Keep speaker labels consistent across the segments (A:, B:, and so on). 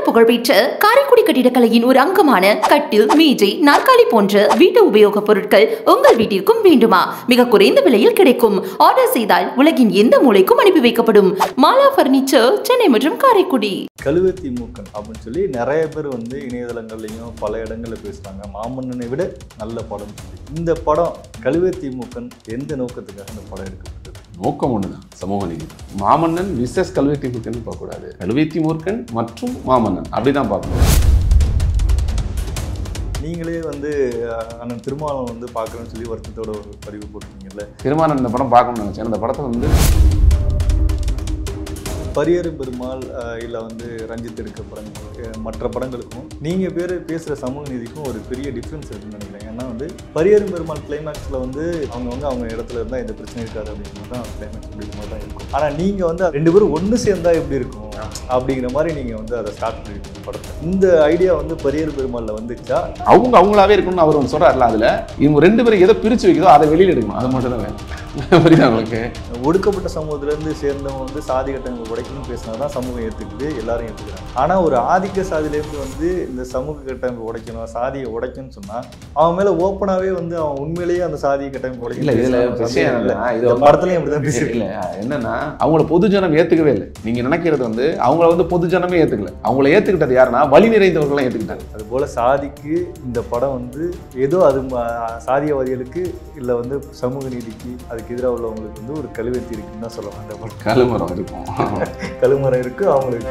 A: புகழ்பெற்ற காரைக்குடி கட்டிடக்கலையின் ஒரு அங்கமான கட்டில் மேஜை நாற்காலி போன்ற வீட்டு உபயோகப் பொருட்கள் உங்கள் வீட்டிற்கும் வேண்டுமா மிக குறைந்த விலையில் கிடைக்கும் ஆர்டர் செய்தால் உலகின் எந்த மூலைக்கும் அனுப்பி வைக்கப்படும் மாலா பர்னிச்சர் சென்னை மற்றும் காரைக்குடி
B: கழுவத்தி மூக்கன் அப்படின்னு சொல்லி நிறைய பேர் வந்து இணையதளங்கள்லையும் பல இடங்களில் பேசுகிறாங்க மாமன்னனை விட நல்ல படம் சொல்லி இந்த படம் கழுவத்தி மூக்கன் எந்த நோக்கத்துக்காக இந்த படம் எடுக்கப்பட்டது
C: நோக்கம் ஒன்று தான் சமூக நீதி மாமன்னன் விசஸ் கல்வெத்தி மூர்க்கன் பார்க்கக்கூடாது கல்வெத்தி மூர்க்கன் மற்றும் மாமன்னன் அப்படி தான் பார்க்கணும்
B: நீங்களே வந்து அஹ், அண்ணன் திருமாவளவன் வந்து பார்க்குறேன்னு சொல்லி வருத்தத்தோட ஒரு பதிவு போட்டிருக்கீங்கல்ல
C: திருமானன் இந்த படம் பார்க்கணும்னு நினச்சேன் அந்த படத்தை வந்து
B: பரியரும் பெருமாள் இல்லை வந்து ரஞ்சித் எடுக்க படங்கள் அஹ், மற்ற படங்களுக்கும் நீங்கள் பேர் பேசுகிற சமூக நீதிக்கும் ஒரு பெரிய டிஃப்ரென்ஸ் இருக்குன்னு நினைக்கிறேன் ஏன்னா வந்து பரியரும் பெருமாள் கிளைமேக்ஸில் வந்து அவங்க வந்து அவங்க இடத்துல இருந்தால் எந்த பிரச்சனையும் இருக்காது அப்படிங்கிற தான் கிளைமேக்ஸ் அப்படிங்கிற மாதிரி தான் இருக்கும் ஆனால் நீங்கள் வந்து ரெண்டு பேரும் ஒன்று சேர்ந்தா எப்படி இருக்கும் அப்படிங்கிற மாதிரி நீங்கள் வந்து அதை ஸ்டார்ட் பண்ணிருக்கீங்க படத்தை இந்த ஐடியா வந்து பரியர் பெருமாளில் வந்துச்சா
C: அவங்க அவங்களாவே இருக்கணும்னு அவர் ஒன்று சொல்கிறார்ல அதில் இவங்க ரெண்டு பேரும் எதை பிரித்து வைக்குதோ அதை வெளியில் எடுக்கணும் அது மட்டும் தான் வேணும் புரியுதா உங்களுக்கு
B: ஒடுக்கப்பட்ட சமூகத்திலேருந்து சேர்ந்தவங்க வந்து சாதி கட்டமைப்பு உடைக்கணும்னு பேசினா தான் சமூகம் ஏற்றுக்குது எல்லாரும் ஏற்றுக்கிறாங்க ஆனால் ஒரு ஆதிக்க சாதியிலேருந்து வந்து இந்த சமூக கட்டமைப்பு உடைக்கணும் சாதியை உடைக்கணும்னு சொன்னால் அவன் மேலே ஓப்பனாகவே வந்து அவன் உண்மையிலேயே அந்த சாதி கட்டமைப்பு
C: இல்ல இதுல விஷயம்
B: இல்லை
C: என்னன்னா, இது
B: இந்த
C: வந்து-
B: படத்துலையும் அப்படி தான் பேசியிருக்கு
C: இல்ல என்னன்னா அவங்கள பொதுஜனம் ஏத்துக்கவே இல்லை நீங்க நினைக்கிறது வந்து அவங்கள வந்து பொதுஜனமே ஏத்துக்கல அவங்கள ஏத்துக்கிட்டது யாருன்னா வழி நிறைந்தவர்கள் ஏத்துக்கிட்டாங்க
B: அதுபோல் சாதிக்கு இந்த படம் வந்து ஏதோ அது ம- சாதியவாதிகளுக்கு இல்லை வந்து சமூக நீதிக்கு அதுக்கு எதிராக உள்ளவங்களுக்கு வந்து ஒரு கழுவெத்தி இருக்குன்னு தான் சொல்லலாம் இந்த படம்
C: கழுமரம் இருக்கும்
B: கழுமரம் இருக்குது அவங்களுக்கு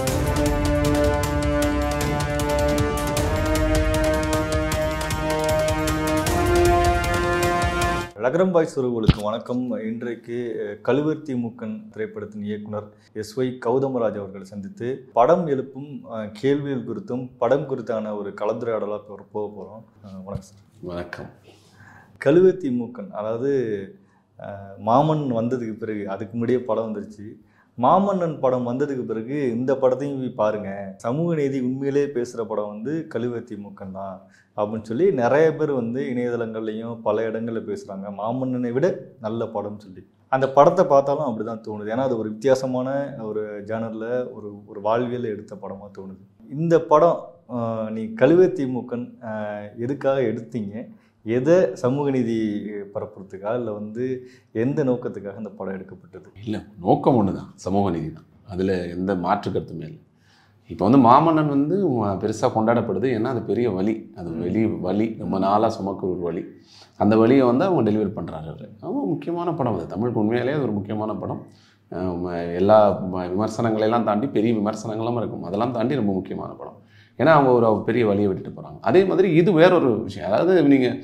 B: லகரம் பாய்ஸ் உறவுகளுக்கு வணக்கம் இன்றைக்கு அஹ், கழுவர்த்தி மூக்கன் திரைப்படத்தின் இயக்குனர் எஸ் ஒய் கௌதமராஜ் அவர்களை சந்தித்து படம் எழுப்பும் அஹ், கேள்விகள் குறித்தும் படம் குறித்தான ஒரு கலந்துரையாடலாக போக போகிறோம் வணக்கம் சார்
C: வணக்கம்
B: கழுவத்தி மூக்கன் அதாவது அஹ், மாமன் வந்ததுக்கு பிறகு அதுக்கு முன்னாடியே படம் வந்துருச்சு மாமன்னன் படம் வந்ததுக்கு பிறகு இந்த படத்தையும் போய் பாருங்க சமூக நீதி உண்மையிலே பேசுகிற படம் வந்து கழுவத்தி மூக்கன் தான் அப்படின்னு சொல்லி நிறைய பேர் வந்து இணையதளங்கள்லையும் பல இடங்களில் பேசுகிறாங்க மாமன்னனை விட நல்ல படம்னு சொல்லி அந்த படத்தை பார்த்தாலும் அப்படி தான் தோணுது ஏன்னா அது ஒரு வித்தியாசமான ஒரு ஜேனரில் ஒரு ஒரு வாழ்வியல் எடுத்த படமாக தோணுது இந்த படம் அஹ், நீ கழுவத்தி மூக்கன் அஹ், எதுக்காக எடுத்தீங்க எதை சமூக நீதி பரப்புறதுக்கா இல்லை வந்து எந்த நோக்கத்துக்காக இந்த படம் எடுக்கப்பட்டது
C: இல்லை நோக்கம் ஒன்று தான் சமூக நீதி தான் அதில் எந்த மாற்று கருத்துமே இல்லை இப்போ வந்து மாமன்னன் வந்து பெருசாக கொண்டாடப்படுது ஏன்னா அது பெரிய வலி அது வெளி வலி ரொம்ப நாளாக சுமக்கிற ஒரு வழி அந்த வழியை வந்து அவங்க டெலிவரி பண்ணுறாரு அவர் அவங்க முக்கியமான படம் அது தமிழுக்கு உண்மையிலேயே அது ஒரு முக்கியமான படம் அஹ் ம- எல்லா ம- விமர்சனங்களையெல்லாம் தாண்டி பெரிய விமர்சனங்களும் இருக்கும் அதெல்லாம் தாண்டி ரொம்ப முக்கியமான படம் ஏன்னா அவங்க ஒரு பெரிய வழியை விட்டுட்டு போகிறாங்க அதே மாதிரி இது வேறொரு விஷயம் அதாவது நீங்கள்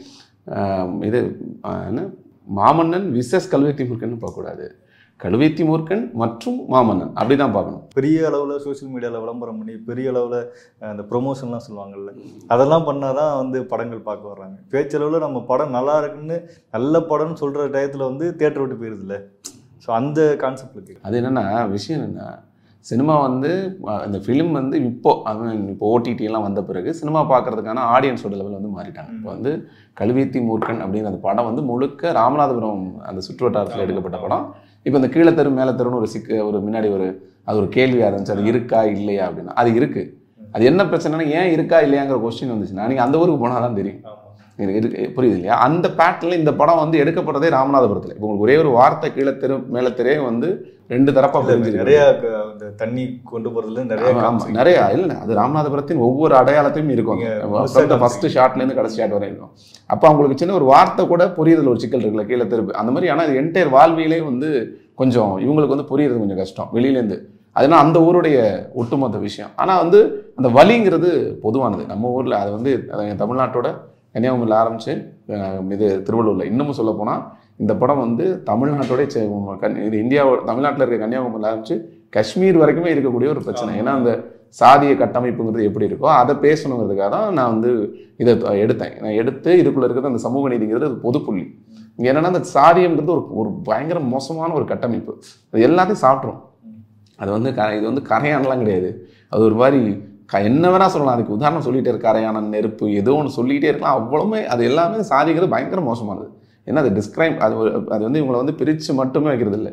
C: இது அஹ், என்ன மாமன்னன் விசஸ் கல்வெட்டி முருகன் பார்க்கக்கூடாது கழுவேத்தி மூர்க்கன் மற்றும் மாமன்னன் அப்படி தான் பார்க்கணும்
B: பெரிய அளவில் சோஷியல் மீடியாவில் விளம்பரம் பண்ணி பெரிய அளவில் அந்த ப்ரொமோஷன்லாம் சொல்லுவாங்கல்ல அதெல்லாம் பண்ணால் தான் வந்து படங்கள் பார்க்க வர்றாங்க பேச்சளவில் நம்ம படம் நல்லா இருக்குன்னு நல்ல படம்னு சொல்கிற டயத்தில் வந்து தேட்டர் விட்டு போயிருதுல்ல ஸோ அந்த கான்செப்ட் இருக்கு
C: அது என்னென்னா விஷயம் என்னென்னா சினிமா வந்து அஹ், இந்த ஃபிலிம் வந்து இப்போ அவன் இப்போ OTT எல்லாம் வந்த பிறகு சினிமா பார்க்கறதுக்கான ஆடியன்ஸோட லெவல் வந்து மாறிட்டாங்க இப்போ வந்து கழுவேத்தி மூர்க்கன் அப்படிங்கிற அந்த படம் வந்து முழுக்க ராமநாதபுரம் அந்த சுற்றுவட்டாரத்தில் எடுக்கப்பட்ட படம் இப்போ இந்த கீழே தெரு மேலே தெருன்னு ஒரு சிக்கு ஒரு முன்னாடி ஒரு அது ஒரு கேள்வியாக இருந்துச்சு அது இருக்கா இல்லையா அப்படின்னா அது இருக்கு அது என்ன பிரச்சனைனா ஏன் இருக்கா இல்லையாங்கிற கொஸ்டின் வந்துச்சுன்னா நீங்கள் அந்த ஊருக்கு போனால் தான் தெரியும் எனக்கு இருக்கு புரியுது இல்லையா அந்த பேட்டில் இந்த படம் வந்து எடுக்கப்படுறதே ராமநாதபுரத்தில் இப்போ உங்களுக்கு ஒரே ஒரு வார்த்தை கீழே தெரு மேலே தெரே வந்து ரெண்டு தரப்பா பிரிஞ்சிருக்கு.
B: நிறைய க- இந்த தண்ணி கொண்டு போகிறதுல நிறைய
C: ஆமா, ஆமா.
B: காமிச்சிங்க.
C: நிறைய இல்லை அது ராமநாதபுரத்தின் ஒவ்வொரு அடையாளத்தையும் இருக்கும்
B: நீங்க முழுசா
C: ஃபர்ஸ்ட்
B: காமிச்சீங்க.
C: ஷாட்லேருந்து கடைசி ஷாட் வரை இருக்கும் அப்போ அவங்களுக்கு சின்ன ஒரு வார்த்தை கூட புரியுறதுல ஒரு சிக்கல் இருக்குல்ல கீழே திருப்பு அந்த மாதிரி ஆனால் என்டையர் வாழ்வியலே வந்து கொஞ்சம் இவங்களுக்கு வந்து புரியுறது கொஞ்சம் கஷ்டம் வெளியிலேருந்து அதனால அந்த ஊருடைய ஒட்டுமொத்த விஷயம் ஆனால் வந்து அந்த வலிங்கிறது பொதுவானது நம்ம ஊரில் அது வந்து அது எங்க தமிழ்நாட்டோட கன்னியாகுமரியில் ஆரம்பிச்சு அஹ், இது திருவள்ளூரில் இன்னமும் சொல்ல போனால் இந்த படம் வந்து தமிழ்நாட்டோட சே- கன்- இது இந்தியாவோட தமிழ்நாட்டில் இருக்க கன்னியாகுமரியில் ஆரம்பிச்சு காஷ்மீர் வரைக்குமே இருக்கக்கூடிய ஒரு பிரச்சனை ஏன்னா அந்த சாதிய கட்டமைப்புங்கிறது எப்படி இருக்கோ அதை பேசணுங்கிறதுக்காக தான் நான் வந்து இதை த- எடுத்தேன் நான் எடுத்து இதுக்குள்ள இருக்கிறது அந்த சமூக நீதிங்கிறது அது பொதுப்புள்ளி இங்க என்னன்னா அந்த சாதியம்ங்கிறது ஒரு ஒரு பயங்கர மோசமான ஒரு கட்டமைப்பு அது எல்லாத்தையும் சாப்பிட்ரும் அது வந்து க இது வந்து கரையானலாம் கிடையாது அது ஒரு மாதிரி க என்ன வேணா சொல்லலாம் அதுக்கு உதாரணம் சொல்லிட்டே இருக்க கரையான நெருப்பு ஏதோ ஒன்று சொல்லிக்கிட்டே இருக்கலாம் அவ்வளவுமே அது எல்லாமே சாதிக்கிறது பயங்கர மோசமானது ஏன்னா அது டிஸ்கிரைப் அது ஒரு- அது வந்து இவங்களை வந்து பிரித்து மட்டுமே வைக்கிறது இல்லை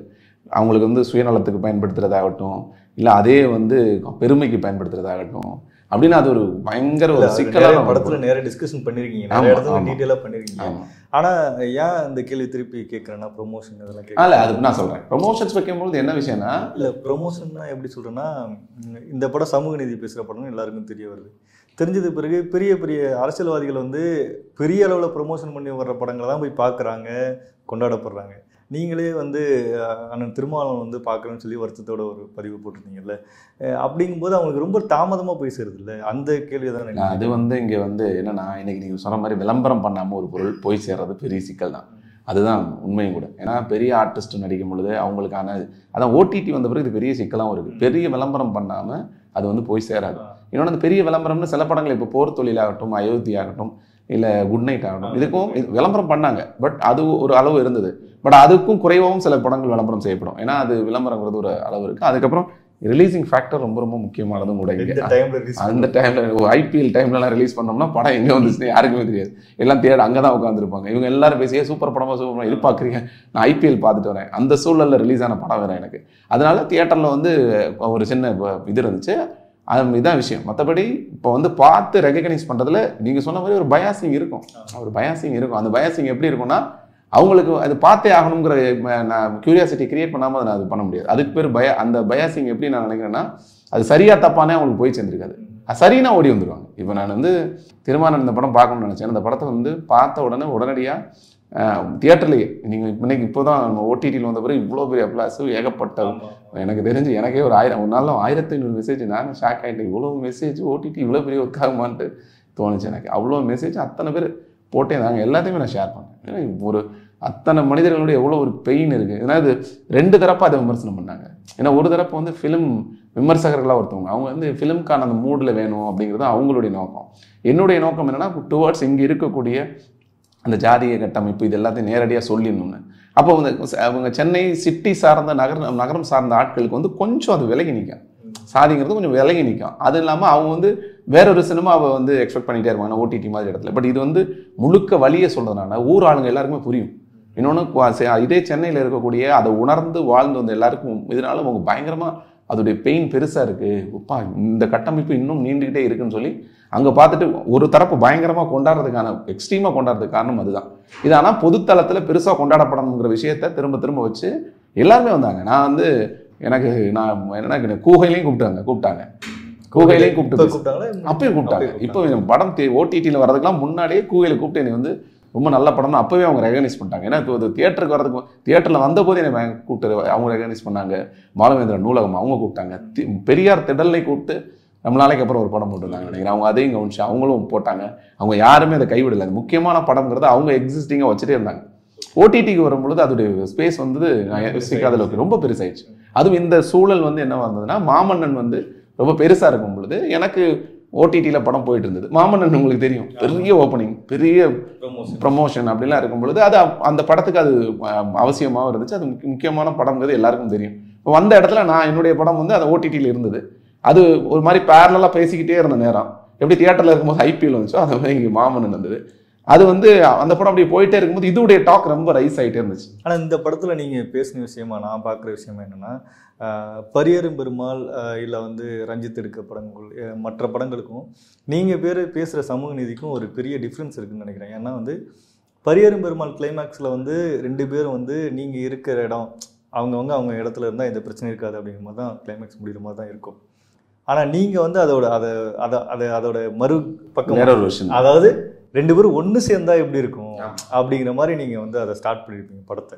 C: அவங்களுக்கு வந்து சுயநலத்துக்கு பயன்படுத்துறதாகட்டும் இல்லை அதே வந்து பெருமைக்கு பயன்படுத்துறதாகட்டும் அப்படின்னு அது ஒரு பயங்கர
B: இல்ல,
C: ஒரு
B: அது
C: சிக்கலான
B: நிறைய
C: ஒரு
B: படத்துல நிறைய டிஸ்கஷன் பண்ணிருக்கீங்க
C: ஆமா,
B: நிறைய இடத்துல
C: ஆமா.
B: டீட்டெயிலா பண்ணிருக்கீங்க
C: ஆமா.
B: ஆனா ஏன் இந்த கேள்வி திருப்பி கேட்கறேன்னா ப்ரொமோஷன் இதெல்லாம்
C: இல்ல
B: கேட்கறேன்
C: அது நான் சொல்றேன் ப்ரொமோஷன்ஸ் வைக்கும்போது என்ன விஷயம்னா
B: இல்ல ப்ரொமோஷன்னா எப்படி சொல்றேன்னா ம், இந்த படம் சமூக நீதி பேசுற படம்னு எல்லாருக்கும் தெரிய வருது தெரிஞ்சது பிறகு பெரிய பெரிய அரசியல்வாதிகள் வந்து பெரிய அளவில் ப்ரொமோஷன் பண்ணி வர்ற படங்களை தான் போய் பார்க்குறாங்க கொண்டாடப்படுறாங்க நீங்களே வந்து அஹ், அண்ணன் திருமாவளவன் வந்து பார்க்குறேன்னு சொல்லி வருத்தத்தோட ஒரு பதிவு போட்டிருந்தீங்கல்ல அஹ், அப்படிங்கும்போது அவங்களுக்கு ரொம்ப தாமதமாக போய் சேருது இல்லை அந்த கேள்வி தான்
C: நான் அது வந்து இங்க வந்து என்னன்னா இன்னைக்கு நீங்க சொன்ன மாதிரி விளம்பரம் பண்ணாம ஒரு பொருள் போய் சேர்றது பெரிய சிக்கல் தான் அதுதான் உண்மையும் கூட ஏன்னா பெரிய ஆர்டிஸ்ட் நடிக்கும் பொழுது அவங்களுக்கான அதான் ஓடிடி வந்த பிறகு இது பெரிய சிக்கலாகவும் இருக்கு பெரிய விளம்பரம் பண்ணாம அது வந்து போய் சேராது இன்னொன்று அந்த பெரிய விளம்பரம்னு சில படங்கள் இப்போ போர் தொழிலாகட்டும் அயோத்தி ஆகட்டும் இல்லை குட் நைட் ஆகட்டும் இதுக்கும் இது விளம்பரம் பண்ணாங்க பட் அது ஒரு அளவு இருந்தது பட் அதுக்கும் குறைவாகவும் சில படங்கள் விளம்பரம் செய்யப்படும் ஏன்னா அது விளம்பரங்கிறது ஒரு அளவு இருக்கு அதுக்கப்புறம் ரிலீசிங் ஃபேக்டர் ரொம்ப ரொம்ப முக்கியமானதும் கூட இங்கே
B: எந்த டைம்ல ரிலீஸ்
C: அந்த டைம்ல ஐபிஎல் டைம்லலாம் ரிலீஸ் பண்ணோம்னா படம் எங்கே வந்துச்சுன்னு யாருக்குமே தெரியாது எல்லாம் தேட அங்கே தான் உட்காந்துருப்பாங்க இவங்க எல்லாரும் பேசியே சூப்பர் படமா சூப்பர் படம் எதிர்பார்க்குறீங்க நான் ஐபிஎல் பார்த்துட்டு வரேன் அந்த சூழல்ல ரிலீஸ் ஆன படம் வேற எனக்கு அதனால தியேட்டர்ல வந்து ஒரு சின்ன இப்ப இது இருந்துச்சு அது இதான் விஷயம் மற்றபடி இப்போ வந்து பார்த்து ரெகக்னைஸ் பண்ணுறதுல நீங்கள் சொன்ன மாதிரி ஒரு பயாசிங் இருக்கும் ஒரு பயாசிங் இருக்கும் அந்த பயாசிங் எப்படி இருக்கும்னா அவங்களுக்கு அது பார்த்தே ஆகணுங்கிற ம- நான் கியூரியாசிட்டி கிரியேட் பண்ணாமல் அதை நான் அது பண்ண முடியாது அதுக்கு பேர் பய அந்த பயாசிங் எப்படி நான் நினைக்கிறேன்னா அது சரியா தப்பானே அவங்களுக்கு போய் சேர்ந்துருக்காது அது சரின்னா ஓடி வந்துருவாங்க இப்போ நான் வந்து திருமணம் இந்த படம் பார்க்கணும்னு நினச்சேன் அந்த படத்தை வந்து பார்த்த உடனே உடனடியாக தியேட்டர்லேயே நீங்கள் இன்னைக்கு இப்போ தான் நம்ம ஓடிடியில் வந்த பிறகு இவ்வளோ பெரிய அப்ளாஸ் ஏகப்பட்ட எனக்கு தெரிஞ்சு எனக்கே ஒரு ஆயிரம் ஒரு நாளில் ஆயிரத்தி ஐநூறு மெசேஜ் நான் ஷாக் ஆகிட்டேன் இவ்வளோ மெசேஜ் ஓடிடி இவ்வளோ பெரிய ஒர்க் ஆகுமான்ட்டு தோணுச்சு எனக்கு அவ்வளோ மெசேஜ் அத்தனை பேர் போட்டே இருந்தாங்க எல்லாத்தையுமே நான் ஷேர் பண்ணேன் ஏன்னா ஒரு அத்தனை மனிதர்களுடைய எவ்வளோ ஒரு பெயின் இருக்குது ஏன்னா இது ரெண்டு தரப்பாக அதை விமர்சனம் பண்ணாங்க ஏன்னா ஒரு தரப்பு வந்து ஃபிலிம் விமர்சகர்களாக ஒருத்தவங்க அவங்க வந்து ஃபிலிம்க்கான அந்த மூடில் வேணும் அப்படிங்கிறது அவங்களுடைய நோக்கம் என்னுடைய நோக்கம் என்னன்னா டுவர்ட்ஸ் இங்கே இருக்கக்கூடிய அந்த ஜாதிய கட்டமைப்பு இது எல்லாத்தையும் நேரடியாக சொல்லிடணும்னு அப்போ வந்து அவங்க சென்னை சிட்டி சார்ந்த நகரம் நகரம் சார்ந்த ஆட்களுக்கு வந்து கொஞ்சம் அது விலகி நிற்கும் சாதிங்கிறது கொஞ்சம் விலகி நிற்கும் அது இல்லாமல் அவங்க வந்து வேற ஒரு சினிமாவை வந்து எக்ஸ்பெக்ட் பண்ணிட்டே இருப்பாங்க ஓடிடி மாதிரி இடத்துல பட் இது வந்து முழுக்க வழியை சொல்றதுனால ஊர் ஆளுங்க எல்லாருக்குமே புரியும் இன்னொன்று இதே சென்னையில் இருக்கக்கூடிய அதை உணர்ந்து வாழ்ந்து வந்த எல்லாருக்கும் இதனால அவங்க பயங்கரமாக அதோடைய பெயின் பெருசாக இருக்குது உப்பா இந்த கட்டமைப்பு இன்னும் நீண்டுக்கிட்டே இருக்குன்னு சொல்லி அங்கே பார்த்துட்டு ஒரு தரப்பு பயங்கரமாக கொண்டாடுறதுக்கான எக்ஸ்ட்ரீமாக கொண்டாடுறதுக்கு காரணம் அதுதான் இது ஆனால் பொதுத்தளத்தில் பெருசாக கொண்டாடப்படணுங்கிற விஷயத்த திரும்ப திரும்ப வச்சு எல்லாருமே வந்தாங்க நான் வந்து எனக்கு நான் என்ன கூகையிலையும் கூப்பிட்டாங்க கூப்பிட்டாங்க கூகையிலையும்
B: இப்ப
C: கூப்பிட்டு
B: கூப்பிட்டாங்களா
C: அப்பயும் கூப்பிட்டாங்க
B: அப்பயே
C: இப்போ இந்த படம் ஓடிடியில் வரதுக்கெல்லாம் முன்னாடியே கூகையில் கூப்பிட்டு என்னை வந்து ரொம்ப நல்ல படம்னு அப்பவே அவங்க ரெகனைஸ் பண்ணிட்டாங்க ஏன்னா இப்போ இது தியேட்டருக்கு வரதுக்கு தியேட்டரில் வந்த போதே என்னை பயங்க- கூப்பிட்டு அவங்க ரெகனைஸ் பண்ணாங்க பாலவேந்திரன் நூலகம் அவங்க கூப்பிட்டாங்க தி- பெரியார் திடலை கூப்பிட்டு ரொம்ப நாளைக்கு அப்புறம் ஒரு படம் போட்டிருந்தாங்க நினைக்கிறேன் அவங்க அதையும் கவனிச்சு அவங்களும் போட்டாங்க அவங்க யாருமே அதை கைவிடல அது முக்கியமான படம்ங்கிறத அவங்க எக்ஸிஸ்டிங்காக வச்சுட்டே இருந்தாங்க ஓடிடிக்கு வரும்பொழுது அதோடைய ஸ்பேஸ் வந்து நான் யோசிக்காத அளவுக்கு ரொம்ப பெருசாயிடுச்சு அதுவும் இந்த சூழல் வந்து என்ன வந்ததுன்னா மாமன்னன் வந்து ரொம்ப பெருசாக இருக்கும் பொழுது எனக்கு ஓடிடியில் படம் போயிட்டு இருந்தது மாமன்னன் உங்களுக்கு தெரியும் பெரிய ஓப்பனிங் பெரிய
B: ப்ரொமோஷன்
C: ப்ரமோஷன் அப்படிலாம் இருக்கும் பொழுது அது அப்- அந்த படத்துக்கு அது அஹ், அவசியமாகவும் இருந்துச்சு அது முக்கிய- முக்கியமான படம்ங்கிறது எல்லாருக்கும் தெரியும் இப்போ வந்த இடத்துல நான் என்னுடைய படம் வந்து அந்த ஓடிடியில் இருந்தது அது ஒரு மாதிரி பேரலாக பேசிக்கிட்டே இருந்த நேரம் எப்படி தியேட்டரில் இருக்கும்போது ஐபிஎல் வந்துச்சோ அந்த மாதிரி இங்கே மாமன்னன் இருந்தது அது வந்து அந்த படம் அப்படியே போயிட்டே இருக்கும்போது இதோடைய டாக் ரொம்ப ரைஸ் ஆகிட்டே இருந்துச்சு
B: ஆனா இந்த படத்துல நீங்க பேசின விஷயமா நான் பார்க்குற விஷயமா என்னன்னா ஆஹ், பரியரும் பெருமாள் ஆஹ், இல்ல வந்து ரஞ்சித் எடுக்க படங்கள் அஹ், மற்ற படங்களுக்கும் நீங்க பேர் பேசுற சமூக நீதிக்கும் ஒரு பெரிய டிஃப்ரென்ஸ் இருக்குன்னு நினைக்கிறேன் ஏன்னா வந்து பரியரும் பெருமாள் கிளைமேக்ஸ்ல வந்து ரெண்டு பேரும் வந்து நீங்க இருக்கிற இடம் அவங்கவங்க அவங்க இடத்துல இருந்தால் எந்த பிரச்சனையும் இருக்காது அப்படிங்கிற மாதிரி தான் கிளைமேக்ஸ் முடிகிற மாதிரி தான் இருக்கும் ஆனா நீங்க வந்து அதோட அதை அதை அதை அதோட மறு பக்கம்
C: வேற ஒரு விஷயம்
B: அதாவது ரெண்டு பேரும் ஒன்று சேர்ந்தா எப்படி இருக்கும்
C: ஆமா.
B: அப்படிங்கிற மாதிரி நீங்கள் வந்து அதை ஸ்டார்ட் பண்ணியிருப்பீங்க படத்தை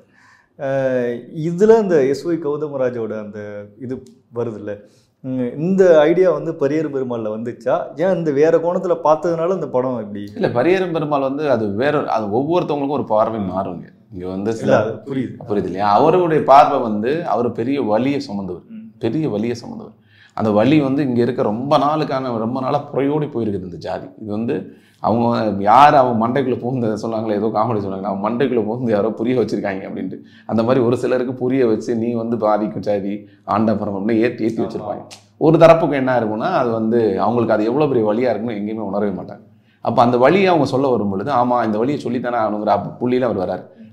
B: அஹ் இதுல இந்த எஸ்ஒய் கௌதமராஜோட அந்த இது வருதுல்ல உம் இந்த ஐடியா வந்து பரியர் பெருமாள்ல வந்துச்சா ஏன் இந்த வேற கோணத்துல பார்த்ததுனால இந்த படம் இப்படி
C: இல்ல பரியரும் பெருமாள் வந்து அது வேற ஒரு- அது ஒவ்வொருத்தவங்களுக்கும் ஒரு பார்வை மாறுங்க இங்க வந்து
B: இல்ல
C: சில
B: அது புரியுது
C: புரியுது இல்லையா அவருடைய பார்வை வந்து அவர் பெரிய வலியை சுமந்தவர்
B: ம்.
C: பெரிய வலியை சுமந்தவர் அந்த வலி வந்து இங்க இருக்க ரொம்ப நாளுக்கான ரொம்ப நாளா புறையோடி போயிருக்குது இந்த ஜாதி இது வந்து அவங்க யார் அவன் மண்டைக்குள்ள புகுந்து சொன்னாங்களே ஏதோ காமெடி சொன்னாங்க அவன் மண்டைக்குள்ள புகுந்து யாரோ புரிய வச்சிருக்காங்க அப்படின்ட்டு அந்த மாதிரி ஒரு சிலருக்கு புரிய வச்சு நீ வந்து பாதிக்கும் ஜாதி ஆண்டபுரம் அப்படின்னு ஏற்றி ஏற்றி வச்சிருப்பாங்க ஒரு தரப்புக்கு என்ன இருக்கும்னா அது வந்து அவங்களுக்கு அது எவ்வளோ பெரிய வழியாக இருக்குன்னு எங்கேயுமே உணரவே மாட்டாங்க அப்போ அந்த வழியை அவங்க சொல்ல வரும் பொழுது ஆமாம் இந்த வழியை சொல்லித்தானே ஆகணுங்கிற அப்ப புள்ளியில் அவர் வராரு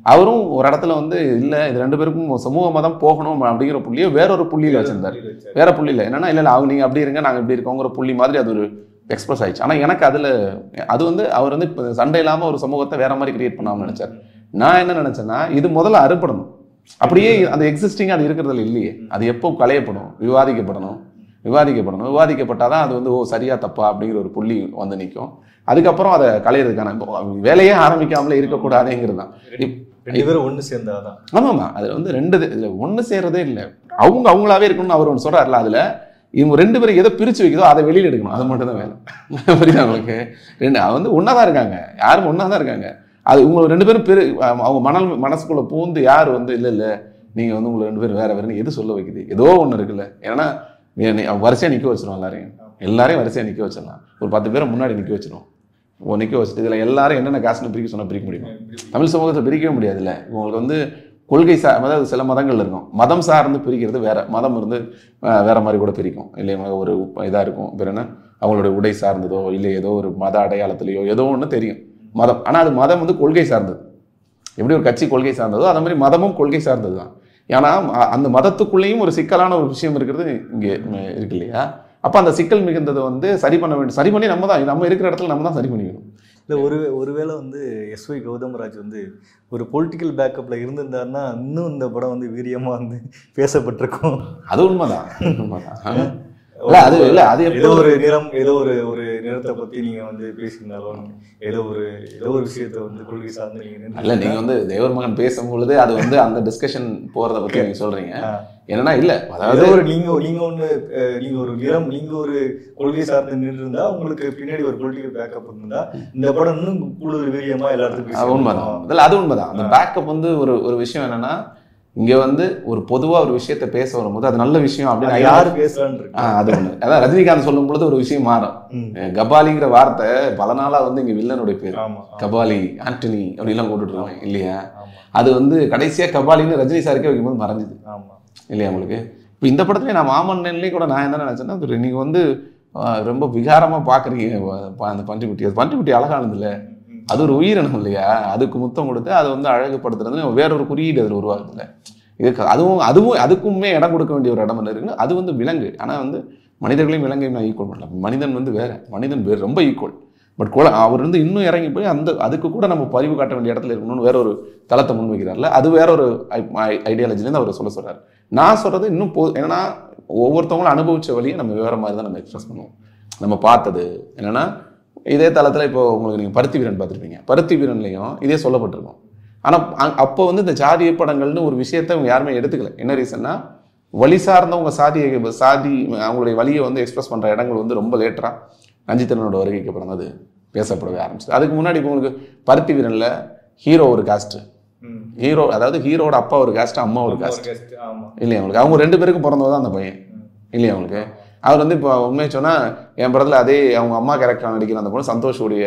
C: அவரும் ஒரு இடத்துல வந்து இல்லை இது ரெண்டு பேருக்கும் சமூகமாக தான் போகணும் அப்படிங்கிற புள்ளியை வேறொரு புள்ளியில் வச்சிருந்தாரு வேற புள்ளி இல்லை என்னன்னா இல்லை இல்லை அவங்க நீங்கள் அப்படி இருங்க நாங்கள் இப்படி இருக்கோங்கிற புள்ளி மாதிரி அது ஒரு எக்ஸ்பிரஸ் ஆயிடுச்சு ஆனால் எனக்கு அதில் அது வந்து அவர் வந்து இப்போ சண்டை இல்லாமல் ஒரு சமூகத்தை வேற மாதிரி கிரியேட் பண்ணாமல் நினைச்சார் நான் என்ன நினைச்சேன்னா இது முதல்ல அறுப்படணும் அப்படியே அந்த எக்ஸிஸ்டிங் அது இருக்கிறதுல இல்லையே அது எப்போ களையப்படும் விவாதிக்கப்படணும் விவாதிக்கப்படணும் விவாதிக்கப்பட்டாதான் அது வந்து ஓ சரியா தப்பா அப்படிங்கிற ஒரு புள்ளி வந்து நிற்கும் அதுக்கப்புறம் அதை களையிறதுக்கான இப்போ வேலையே ஆரம்பிக்காமலே இருக்கக்கூடாதுங்கிறது தான் இப்-
B: ரெண்டு பேரும் ஒண்ணு சேர்ந்தாதான்
C: ஆமாம்மா அது வந்து ரெண்டு இதில் ஒன்று சேர்றதே இல்லை அவங்க அவங்களாவே இருக்கணும்னு அவர் ஒன்று சொல்கிறாருல அதில் இவங்க ரெண்டு பேரும் எதை பிரித்து வைக்குதோ அதை வெளியில் எடுக்கணும் அது மட்டும் தான் வேலை புரியுதா உங்களுக்கு ரெண்டு அவ வந்து ஒன்றா தான் இருக்காங்க யாரும் ஒன்றா தான் இருக்காங்க அது உங்களை ரெண்டு பேரும் பெரு அவங்க மணல் மனசுக்குள்ளே பூந்து யார் வந்து இல்லை இல்லை நீங்கள் வந்து உங்களை ரெண்டு பேரும் வேற வேறுன்னு எது சொல்ல வைக்குது ஏதோ ஒன்று இருக்குல்ல ஏன்னா வரிசையாக நிற்க வச்சிரும் எல்லாரையும் எல்லாரையும் வரிசையாக நிற்க வச்சிடலாம் ஒரு பத்து பேரை முன்னாடி நிற்க வச்சிரும் ஓ நிற்க வச்சுட்டு இதில் எல்லாரும் என்னென்ன காசுன்னு பிரிக்க சொன்னால் பிரிக்க முடியும் தமிழ் சமூகத்தை பிரிக்கவே முடியாதுல்ல உங்களுக்கு வந்து கொள்கை சா அதாவது சில மதங்கள் இருக்கும் மதம் சார்ந்து பிரிக்கிறது வேற மதம் இருந்து அஹ், வேற மாதிரி கூட பிரிக்கும் இல்லையா ஒரு இதாக இருக்கும் பேர் என்ன அவங்களுடைய உடை சார்ந்ததோ இல்லை ஏதோ ஒரு மத அடையாளத்திலேயோ ஏதோ ஒன்று தெரியும் மதம் ஆனால் அது மதம் வந்து கொள்கை சார்ந்தது எப்படி ஒரு கட்சி கொள்கை சார்ந்ததோ அதே மாதிரி மதமும் கொள்கை சார்ந்தது தான் ஏன்னா அ- அந்த மதத்துக்குள்ளேயும் ஒரு சிக்கலான ஒரு விஷயம் இருக்கிறது இங்கே ம், இருக்கு இல்லையா அப்போ அந்த சிக்கல் மிகுந்ததை வந்து சரி பண்ண வேண்டும் சரி பண்ணி நம்ம தான் நம்ம இருக்கிற இடத்துல நம்ம தான் சரி பண்ணிக்கணும்
B: இல்லை ஒரு ஒருவேளை வந்து எஸ்ஒய் கௌதமராஜ் வந்து ஒரு பொலிட்டிக்கல் பேக்கப்பில் இருந்திருந்தாருன்னா இன்னும் இந்த படம் வந்து வீரியமா வந்து பேசப்பட்டிருக்கும்
C: அது உண்மைதான் உண்மைதான் இல்ல அது இல்ல அது
B: ஏதோ
C: எப்போ
B: ஒரு நிறம் ஏதோ ஒரு ஒரு நிறத்தை பத்தி நீங்க வந்து பேசியிருந்தாலும் ஏதோ ஒரு ஏதோ ஒரு விஷயத்தை வந்து கொள்கை சார்ந்து நீங்க நின்று-
C: இல்ல நீங்க வந்து தேவர் மகன் பேசும்பொழுது அது வந்து அந்த டிஸ்கஷன் போறத பத்தி நீங்க சொல்றீங்க
B: ஆ.
C: என்னன்னா இல்ல அதாவது
B: ஏதோ ஒரு நீங்க நீங்க ஒண்ணு அஹ், நீங்க ஒரு நிறம் நீங்க ஒரு கொள்கை சார்ந்து நின்று இருந்தா உங்களுக்கு பின்னாடி ஒரு பொலிட்டிக்கல் பேக்கப் இருந்தா இந்த படம் இன்னும் கூடுதல் வீரியமா எல்லா இடத்துக்கும்
C: அது உண்மைதான் இல்ல அது உண்மைதான் அந்த பேக்கப் வந்து ஒரு ஒரு விஷயம் என்னன்னா இங்க வந்து ஒரு பொதுவா ஒரு விஷயத்த பேச வரும்போது அது நல்ல விஷயம் அப்படின்னு
B: அது யாரு பேசுறான்னு இருக்கு
C: ஆ, அது ஒண்ணு அதான் ரஜினிகாந்த் சொல்லும் பொழுது ஒரு விஷயம் மாறும்
B: ம்.
C: கபாலிங்கிற வார்த்தை பல நாளா வந்து இங்க வில்லனுடைய பேர்
B: ஆமா
C: கபாலி ஆண்டனி அப்படிலாம் கூப்பிட்டு இருக்காங்க இல்லையா
B: ஆமா
C: அது வந்து கடைசியா கபாலின்னு ரஜினி சாருக்கே வைக்கும்போது மறைஞ்சுது
B: ஆமா
C: இல்லையா உங்களுக்கு இப்போ இந்த படத்துல நான் மாமன்னன்லேயே கூட நான் என்ன நினச்சேன்னா ஒரு நீங்க வந்து ஆஹ், ரொம்ப விகாரமா பார்க்குறீங்க அந்த பன்றிக்குட்டி அது பன்றிக்குட்டி அழகானது இல்ல அது ஒரு உயிரினம் இல்லையா அதுக்கு முத்தம் கொடுத்து அதை வந்து அழகுபடுத்துறது வேற ஒரு குறியீடு அதில் உருவாகுதுல்ல இதுக்கு அதுவும் அதுவும் அதுக்குமே இடம் கொடுக்க வேண்டிய ஒரு இடம் என்ன இருக்குன்னு அது வந்து விலங்கு ஆனால் வந்து மனிதர்களையும் விலங்கையும் நான் ஈக்குவல் பண்ணல மனிதன் வந்து வேற மனிதன் வேறு ரொம்ப ஈக்குவல் பட் கூட அவர் வந்து இன்னும் இறங்கி போய் அந்த அதுக்கு கூட நம்ம பதிவு காட்ட வேண்டிய இடத்துல இருக்கணும்னு வேற ஒரு தளத்தை முன்வைக்கிறார்ல அது வேற ஒரு ஐடியாலஜிலேருந்து அவர் சொல்ல சொல்றாரு நான் சொல்றது இன்னும் போ என்னன்னா ஒவ்வொருத்தவங்களும் அனுபவிச்ச வழியை நம்ம வேற மாதிரி தான் நம்ம எக்ஸ்பிரஸ் பண்ணுவோம் நம்ம பார்த்தது என்னன்னா இதே தளத்தில் இப்போ உங்களுக்கு நீங்கள் பருத்தி வீரன் பார்த்துருப்பீங்க பருத்தி வீரன்லையும் இதே சொல்லப்பட்டிருக்கும் ஆனால் அப்போ வந்து இந்த ஜாதிய படங்கள்னு ஒரு விஷயத்தை அவங்க யாருமே எடுத்துக்கல என்ன ரீசன்னா வழி சார்ந்தவங்க சாதியை சாதி அவங்களுடைய வழியை வந்து எக்ஸ்பிரஸ் பண்ணுற இடங்கள் வந்து ரொம்ப லேட்டராக ரஞ்சித்தனோட வருகைக்கு அப்புறம் தான் அது பேசப்படவே ஆரம்பிச்சது அதுக்கு முன்னாடி இப்போ உங்களுக்கு பருத்தி வீரனில் ஹீரோ ஒரு காஸ்ட்டு
B: ம்.
C: ஹீரோ அதாவது ஹீரோட அப்பா ஒரு காஸ்ட் அம்மா ஒரு
B: ஒரு
C: காஸ்ட்
B: guest, ஆமா
C: இல்லையா உங்களுக்கு அவங்க ரெண்டு பேருக்கும் பிறந்தவர் தான் அந்த பையன் இல்லையா உங்களுக்கு அவர் வந்து இப்போ உண்மையை சொன்னால் என் படத்தில் அதே அவங்க அம்மா கேரக்டர் நடிக்கிற அந்த பொண்ணு சந்தோஷுடைய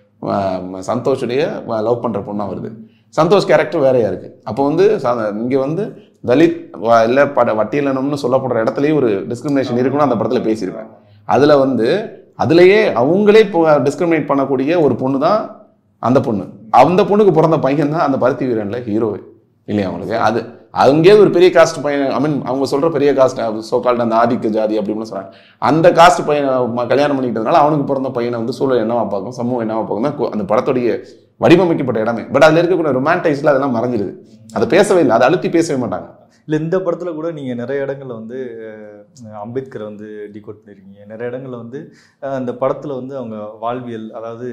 C: ஆஹ், சந்தோஷுடைய லவ் பண்ணுற பொண்ணாக வருது சந்தோஷ் கேரக்டர் வேறையா இருக்கு அப்போ வந்து இங்கே வந்து தலித் வ- இல்ல பட வட்டியலனம்னு சொல்லப்படுற இடத்துலயும் ஒரு டிஸ்கிரிமினேஷன் இருக்குன்னு அந்த படத்தில் பேசியிருப்பேன் அதில் வந்து அதுலயே அவங்களே இப்போ டிஸ்கிரிமினேட் பண்ணக்கூடிய ஒரு பொண்ணு தான் அந்த பொண்ணு அந்த பொண்ணுக்கு பிறந்த பையன் தான் அந்த பருத்தி வீரன்ல ஹீரோவே இல்லையா அவங்களுக்கு அது அங்கேயே ஒரு பெரிய காஸ்ட் பையன் ஐ மீன் அவங்க சொல்ற பெரிய காஸ்ட் சோ கால்டு அந்த ஆதிக்க ஜாதி அப்படின்னு சொல்றாங்க அந்த காஸ்ட் பையனை ம- கல்யாணம் பண்ணிக்கிட்டதுனால அவனுக்கு பிறந்த பையனை வந்து சூழல் என்னவா பார்க்கும் சமூகம் என்னவா பார்க்கும் தான் கு- அந்த படத்துடைய வடிவமைக்கப்பட்ட இடமே பட் அதுல இருக்கக்கூடிய ரொமான்டைஸ்ல அதெல்லாம் மறைஞ்சிருது அதை பேசவே இல்லை அதை அழுத்தி பேசவே மாட்டாங்க
B: இல்ல இந்த படத்துல கூட நீங்க நிறைய இடங்கள்ல வந்து அஹ், அம்பேத்கரை வந்து டிகோட் பண்ணிருக்கீங்க நிறைய இடங்கள்ல வந்து அஹ், அந்த படத்துல வந்து அவங்க வாழ்வியல் அதாவது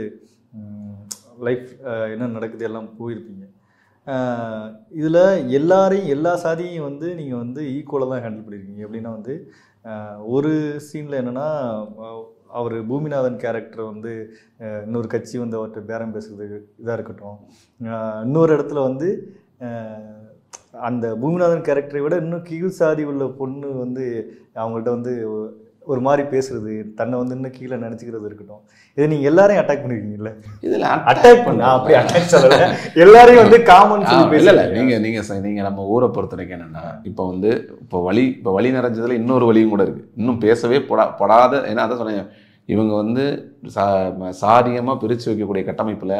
B: லைஃப் என்ன நடக்குது எல்லாம் போயிருப்பீங்க அஹ், இதுல எல்லாரையும் எல்லா சாதியையும் வந்து நீங்க வந்து ஈக்குவலாக தான் ஹேண்டில் பண்ணியிருக்கீங்க எப்படின்னா வந்து அஹ், ஒரு சீன்ல என்னன்னா அஹ், அவர் பூமிநாதன் கேரக்டர் வந்து அஹ், இன்னொரு கட்சி வந்து அவர்கிட்ட பேரம் பேசுறது இதாக இருக்கட்டும் அஹ், இன்னொரு இடத்துல வந்து அஹ், அந்த பூமிநாதன் கேரக்டரை விட இன்னும் கீழ் சாதி உள்ள பொண்ணு வந்து அவங்கள்ட்ட வந்து ஒ- ஒரு மாதிரி பேசுறது தன்னை வந்து இன்னும் கீழே நினச்சிக்கிறது இருக்கட்டும் இதை நீங்க எல்லாரையும் அட்டாக் பண்ணிருக்கீங்கல்ல
C: இதுல
B: அட்டாக் பண்ண அப்படி அட்டாக் சொல்லல எல்லாரையும் வந்து காமன்
C: ஆ,
B: சொல்லி
C: இல்ல இல்ல
B: பேசுறீங்க.
C: நீங்க நீங்க ச- நீங்க நம்ம ஊரை பொறுத்த வரைக்கும் என்னன்னா இப்போ வந்து இப்போ வழி இப்போ வழி நிறைஞ்சதுல இன்னொரு வழியும் கூட இருக்கு இன்னும் பேசவே படா படாத ஏன்னா அதான் சொன்னேன் இவங்க வந்து சா சாரியமா பிரிச்சு வைக்கக்கூடிய கட்டமைப்புல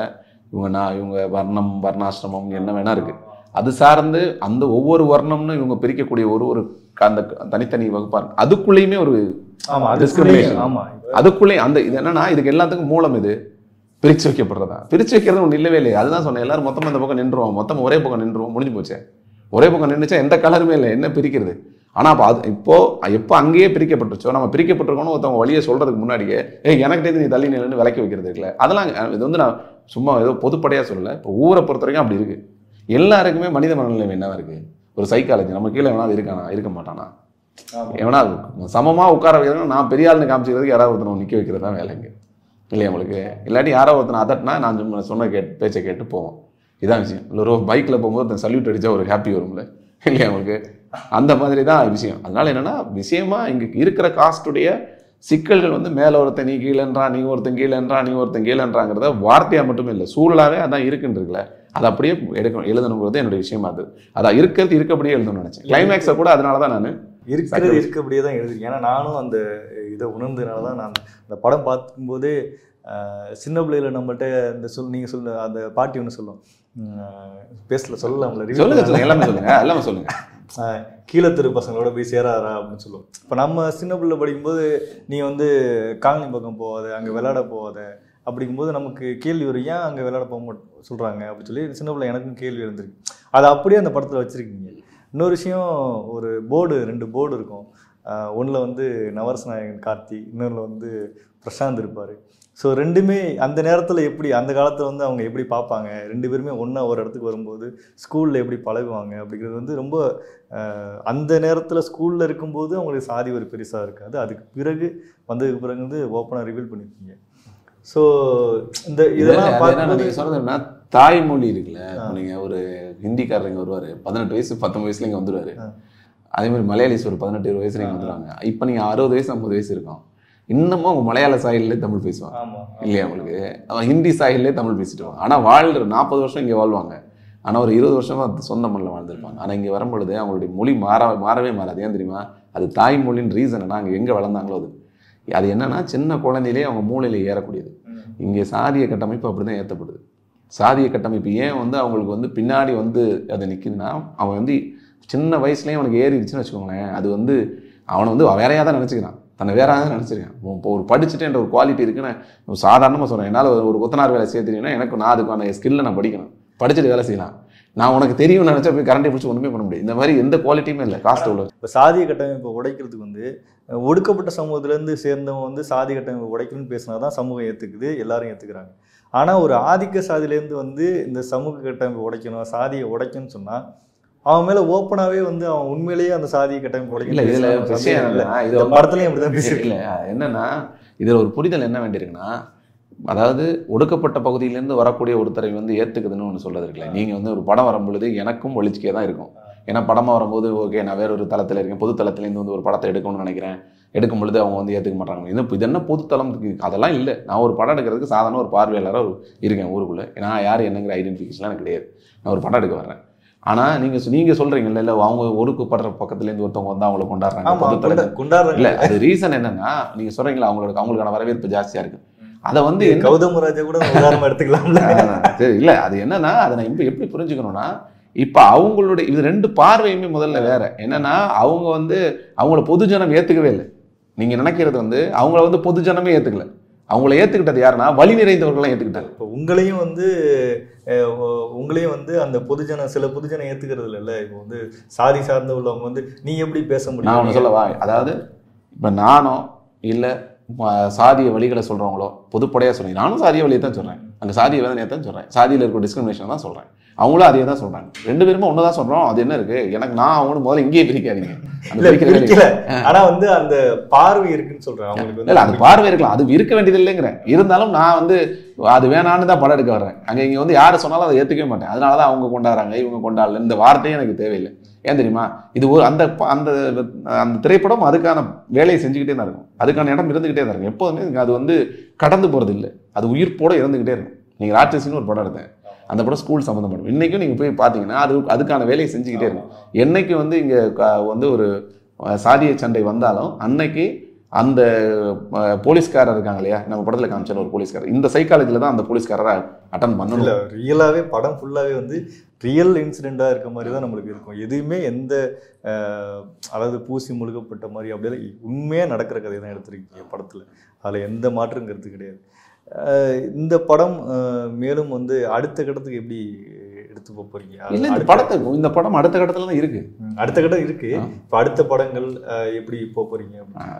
C: இவங்க நான் இவங்க வர்ணம் வர்ணாசிரமம் என்ன வேணா இருக்கு அது சார்ந்து அந்த ஒவ்வொரு வர்ணம்னு இவங்க பிரிக்கக்கூடிய ஒரு ஒரு க- அந்த தனித்தனி வகுப்பா இருக்கு அதுக்குள்ளேயுமே ஒரு
B: ஆமா அது
C: Discrimination.
B: ஆமா
C: அதுக்குள்ளே அந்த இது என்னன்னா இதுக்கு எல்லாத்துக்கும் மூலம் இது பிரிச்சு வைக்கப்படுறதா பிரிச்சு வைக்கிறது ஒன்று இல்லவே இல்லை அதுதான் சொன்னேன் எல்லாரும் மொத்தமா இந்த பக்கம் நின்றுவோம் மொத்தம் ஒரே பக்கம் நின்றுவோம் முடிஞ்சு போச்சே ஒரே பக்கம் நின்றுச்சா எந்த கலருமே இல்லை என்ன பிரிக்கிறது ஆனா அப்போ அது இப்போ எப்போ அங்கேயே பிரிக்கப்பட்டுருச்சோ நம்ம பிரிக்கப்பட்டிருக்கோம்னு ஒருத்தவங்க வழியை சொல்றதுக்கு முன்னாடியே ஏய் எனக்கு தெரிஞ்சு நீ தள்ளி நின்று விலக்கி வைக்கிறது இருக்குல்ல அதெல்லாம் அஹ், இது வந்து நான் சும்மா ஏதோ பொதுப்படையா சொல்லல இப்போ ஊரை பொறுத்த வரைக்கும் அப்படி இருக்கு எல்லாருக்குமே மனித மனநிலை என்னவா இருக்கு ஒரு சைக்காலஜி நம்ம கீழே வேணா இருக்கானா இருக்க மாட்டானா
B: ஆமா.
C: எவனா சமமா உட்கார வைக்கிறாங்க நான் பெரிய ஆளுன்னு காமிச்சிக்கிறதுக்கு யாராவது ஒருத்தனை நிக்க வைக்கிறது தான் வேலைங்க இல்லையா உங்களுக்கு இல்லாட்டி யாரோ ஒருத்தனை அதட்டினா நான் சும்மா சொன்ன கேட்டு பேச்சை கேட்டு போவோம் இதான் விஷயம் இல்லை ஒரு பைக்கில் போகும்போது ஒருத்தன் சல்யூட் அடிச்சா ஒரு ஹாப்பி வரும்ல இல்லையா உங்களுக்கு அந்த மாதிரி தான் விஷயம் அதனால என்னன்னா விஷயமா இங்க இருக்கிற காஸ்டுடைய சிக்கல்கள் வந்து மேல ஒருத்தன் நீ கீழேன்றான் நீ ஒருத்தன் கீழேன்றான் நீ ஒருத்தன் கீழேன்றாங்கிறத வார்த்தையா மட்டுமே இல்லை சூழலாவே அதான் இருக்குன்றதுல அதை அப்படியே எடுக்கணும் எழுதணுங்கிறது என்னுடைய விஷயமா அது அதான் இருக்கிறது இருக்கபடியே எழுதணும்னு நினைச்சேன் கிளைமேக்ஸை கூட அதனால தான் நான்
B: இருக்கிறது இருக்கபடியே தான் எழுதிருக்கேன் ஏன்னா நானும் அந்த இதை உணர்ந்ததுனால தான் நான் அந்த படம் பார்க்கும்போதே ஆஹ், சின்ன பிள்ளையில நம்மள்ட்ட இந்த சொல் நீங்கள் சொல்ல அந்த பாட்டி ஒன்று சொல்லும் உம், பேசல சொல்லலாம்ல review
C: சொல்லுங்க
B: பண்ணல.
C: சொல்லுங்க எல்லாமே சொல்லுங்க எல்லாமே சொல்லுங்க
B: ஆஹ், கீழே தெரு பசங்களோட போய் சேராதா அப்படின்னு சொல்லுவோம் இப்போ நம்ம சின்ன பிள்ளை படிக்கும்போது நீ வந்து காலனி பக்கம் போகாத அங்கே விளையாட போகாத அப்படிங்கும்போது நமக்கு கேள்வி வரும் ஏன் அங்கே விளையாட போக மாட்டோம் சொல்கிறாங்க அப்படின்னு சொல்லி சின்ன பிள்ளை எனக்கும் கேள்வி இருந்திருக்கு அதை அப்படியே அந்த படத்தில் வச்சுருக்கீங்க இன்னொரு விஷயம் ஒரு போர்டு ரெண்டு போர்டு இருக்கும் ஒன்றில் வந்து நவரச நாயகன் கார்த்தி இன்னொன்றில் வந்து பிரசாந்த் இருப்பார் ஸோ ரெண்டுமே அந்த நேரத்தில் எப்படி அந்த காலத்தில் வந்து அவங்க எப்படி பார்ப்பாங்க ரெண்டு பேருமே ஒன்றா ஒரு இடத்துக்கு வரும்போது ஸ்கூலில் எப்படி பழகுவாங்க அப்படிங்கிறது வந்து ரொம்ப ஆஹ், அந்த நேரத்தில் ஸ்கூலில் இருக்கும்போது அவங்களுக்கு சாதி ஒரு பெருசாக இருக்காது அதுக்கு பிறகு வந்ததுக்கு பிறகு வந்து ஓப்பனாக ரிவீல் பண்ணியிருக்கீங்க ஸோ இந்த இதெல்லாம்
C: இதெல்லாம்
B: பார்க்கும்போது
C: நீங்க சொல்றது என்ன தாய்மொழி இருக்குல்ல இப்போ நீங்க ஒரு ஹிந்திக்காரங்க வருவாரு பதினெட்டு வயசு பத்தொன்பது வயசுல இங்க வந்துருவாரு
B: ஆ.
C: அதே மாதிரி மலையாளிஸ் ஒரு பதினெட்டு இருபது வயசுல இங்க வந்துருவாங்க இப்போ நீங்க அறுபது வயசு ஐம்பது வயசு இருக்கும் இன்னமும் அவங்க மலையாள சாயல்லே தமிழ் பேசுவாங்க
B: ஆமாம்
C: இல்லையா உங்களுக்கு அவன் ஹிந்தி சாயல்லே தமிழ் பேசிட்டு இருப்பாங்க ஆனா வாழ்ற நாற்பது வருஷம் இங்க வாழ்வாங்க ஆனா ஒரு இருபது வருஷமா சொந்த மண்ணில் வாழ்ந்திருப்பாங்க ஆனா இங்க வரும்பொழுது அவங்களுடைய மொழி மாற மாறவே மாறாது ஏன் தெரியுமா அது தாய்மொழியின் ரீசன் என்ன அங்க எங்க வளர்ந்தாங்களோ அது அது என்னன்னா சின்ன குழந்தையிலே அவங்க மூளையில ஏறக்கூடியது இங்கே சாதிய கட்டமைப்பு அப்படிதான் ஏற்றப்படுது சாதிய கட்டமைப்பு ஏன் வந்து அவங்களுக்கு வந்து பின்னாடி வந்து அது நிற்குதுன்னா அவன் வந்து சின்ன வயசுலயே அவனுக்கு ஏறிடுச்சுன்னு வச்சுக்கோங்களேன் அது வந்து அவனை வந்து வேறையாக தான் நினச்சிக்கிறான் தன்னை வேற தான் நினச்சிருக்கான் இப்போ ஒரு படிச்சுட்டேன்ற ஒரு குவாலிட்டி இருக்குன்னு சாதாரணமாக சொல்கிறேன் என்னால் ஒரு கொத்தனார் வேலை செய்ய தெரியும்னா எனக்கு நான் அதுக்கான ஸ்கில்லை நான் படிக்கணும் படிச்சுட்டு வேலை செய்யலாம் நான் உனக்கு தெரியும்னு நினச்சா போய் கரண்ட்டை பிடிச்சி ஒன்றுமே பண்ண முடியாது இந்த மாதிரி எந்த குவாலிட்டியுமே இல்லை காஸ்ட் உள்ள
B: இப்போ சாதிய கட்டமைப்பை உடைக்கிறதுக்கு வந்து அஹ், ஒடுக்கப்பட்ட சமூகத்திலேருந்து சேர்ந்தவங்க வந்து சாதி கட்டமைப்பை உடைக்கணும்னு பேசினா தான் சமூகம் ஏற்றுக்குது எல்லாரும் ஏற்றுக்கிறாங்க ஆனால் ஒரு ஆதிக்க சாதியிலேருந்து வந்து இந்த சமூக கட்டமைப்பை உடைக்கணும் சாதியை உடைக்கணும்னு சொன்னால் அவன் மேலே ஓப்பனாகவே வந்து அவன் உண்மையிலேயே அந்த சாதிய கட்டமைப்பு
C: இல்ல இதுல
B: உடைக்கணும்
C: விஷயம் என்னன்னா, இது
B: இந்த
C: வந்து-
B: படத்துலையும் அப்படிதான் பேசியிருக்கேன்
C: இல்ல என்னன்னா இதுல ஒரு புரிதல் என்ன வேண்டியிருக்குன்னா அதாவது ஒடுக்கப்பட்ட பகுதியிலேருந்து வரக்கூடிய ஒருத்தரை வந்து ஏத்துக்குதுன்னு ஒன்று சொல்றது இருக்குல்ல நீங்க வந்து ஒரு படம் வரும் பொழுது எனக்கும் ஒளிச்சிக்கே தான் இருக்கும் ஏன்னா படமா வரும்போது ஓகே நான் வேற ஒரு தளத்துல இருக்கேன் பொது தளத்துலேருந்து வந்து ஒரு படத்தை எடுக்கணும்னு நினைக்கிறேன் எடுக்கும் பொழுது அவங்க வந்து ஏத்துக்க மாட்டாங்க இது இது என்ன பொது தளம் அதெல்லாம் இல்லை நான் ஒரு படம் எடுக்கிறதுக்கு சாதாரண ஒரு பார்வையாளராக ஒரு இருக்கேன் ஊருக்குள்ள நான் யார் என்னங்கிற ஐடென்டிஃபிகேஷன் எனக்கு கிடையாது நான் ஒரு படம் எடுக்க வர்றேன் ஆனா நீங்க சொ- நீங்க சொல்றீங்கல்ல இல்ல அவங்க ஒடுக்கப்படுற பக்கத்துல இருந்து ஒருத்தவங்க வந்து அவங்கள கொண்டாடுறாங்க
B: ஆமா
C: பொது தளத்துல
B: கொண்டா- கொண்டாடுறாங்க
C: இல்ல அது ரீசன் என்னன்னா நீங்க சொல்றீங்களா அவங்களுக்கு அவங்களுக்கான வரவேற்பு ஜாஸ்தியா இருக்கு அதை வந்து என்ன-
B: கௌதம ராஜா கூட உதாரணமா எடுத்துக்கலாம்ல
C: ஆ, சரி, இல்ல அது என்னன்னா அதை நான் இப்ப எப்படி புரிஞ்சுக்கணும்னா இப்ப அவங்களுடைய இது ரெண்டு பார்வையுமே முதல்ல வேற என்னன்னா அவங்க வந்து அவங்கள பொதுஜனம் ஏத்துக்கவே இல்லை நீங்க நினைக்கிறது வந்து அவங்கள வந்து பொதுஜனமே ஏத்துக்கல அவங்கள ஏத்துக்கிட்டது யாருன்னா வழி நிறைந்தவர்கள்லாம் ஏத்துக்கிட்டாங்க
B: இப்போ உங்களையும் வந்து அஹ், உ- உங்களையும் வந்து அந்த பொதுஜன சில பொதுஜனம் ஏத்துக்கிறது இல்லைல்ல இப்போ வந்து சாதி சார்ந்த உள்ளவங்க வந்து நீ எப்படி பேச
C: நான்
B: முடியும்
C: ஒன்று சொல்லவா அதாவது இப்போ நானோ இல்லை சாதிய வழிகளை சொல்கிறவங்களோ பொதுப்படையாக சொல்றேன் நானும் சாதிய வழியை தான் சொல்கிறேன் அங்கே சாதிய வேதனையை தான் சொல்கிறேன் சாதியில் இருக்கிற டிஸ்கிரிமினேஷன் தான் சொல்கிறேன் அவங்களும் அதே தான் சொல்கிறாங்க ரெண்டு பேருமே ஒன்று தான் சொல்கிறோம் அது என்ன இருக்குது எனக்கு நான் அவங்களும் முதல்ல இங்கேயே பிரிக்காதீங்க அந்த
B: இல்ல
C: பிரிக்கிற வேலையை-
B: பிடிக்கல ஆனா வந்து அந்த பார்வை இருக்குன்னு சொல்றேன் அவங்களுக்கு
C: இல்ல அது பார்வை இருக்கலாம் அது இருக்க வேண்டியது இல்லைங்கிறேன் இருந்தாலும் நான் வந்து அது வேணான்னு தான் படம் எடுக்க வர்றேன் அங்க இங்க வந்து யாரை சொன்னாலும் அதை ஏத்துக்கவே மாட்டேன் அதனால தான் அவங்க கொண்டாடுறாங்க இவங்க கொண்டாடல இந்த வார்த்தையே எனக்கு தேவையில்லை ஏன் தெரியுமா இது ஒரு அந்த ப- அந்த அந்த திரைப்படம் அதுக்கான வேலையை செஞ்சுக்கிட்டே தான் இருக்கும் அதுக்கான இடம் இருந்துகிட்டே தான் இருக்கும் எப்போதுமே இங்க அது வந்து கடந்து போறது இல்லை அது உயிர்ப்போட இருந்துகிட்டே இருக்கும் நீங்க ராட்சசின்னு ஒரு படம் எடுத்தேன் அந்த படம் ஸ்கூல் சம்மந்தப்படும் இன்னைக்கும் நீங்க போய் பார்த்தீங்கன்னா அது அதுக்கான வேலையை செஞ்சுக்கிட்டே இருக்கும் என்னைக்கு வந்து இங்க க- வந்து ஒரு அஹ், சாதிய சண்டை வந்தாலும் அன்னைக்கு அந்த அஹ், போலீஸ்காரர் இருக்காங்க இல்லையா நம்ம படத்தில் காமிச்சார் ஒரு போலீஸ்காரர் இந்த சைக்காலஜியில் தான் அந்த போலீஸ்காரரை அட்டன் பண்ணணும்
B: இல்ல ரியலாவே படம் ஃபுல்லாவே வந்து ரியல் இன்சிடெண்டா இருக்க மாதிரி தான் நம்மளுக்கு இருக்கும் எதுவுமே எந்த அஹ், அதாவது பூசி முழுகப்பட்ட மாதிரி அப்படியே உண்மையா நடக்கிற கதை தான் எடுத்திருக்கீங்க படத்துல அதுல எந்த மாற்றம் கருத்து கிடையாது அஹ், இந்த படம் அஹ், மேலும் வந்து அடுத்த கட்டத்துக்கு எப்படி எடுத்து போக போறீங்க
C: இல்லை இந்த
B: அடுத்த-
C: படத்தை இந்த படம் அடுத்த கட்டத்துல தான் இருக்கு
B: ம், அடுத்த கட்டம் இருக்கு
C: ஆ.
B: இப்ப அடுத்த படங்கள் அஹ், எப்படி போக போறீங்க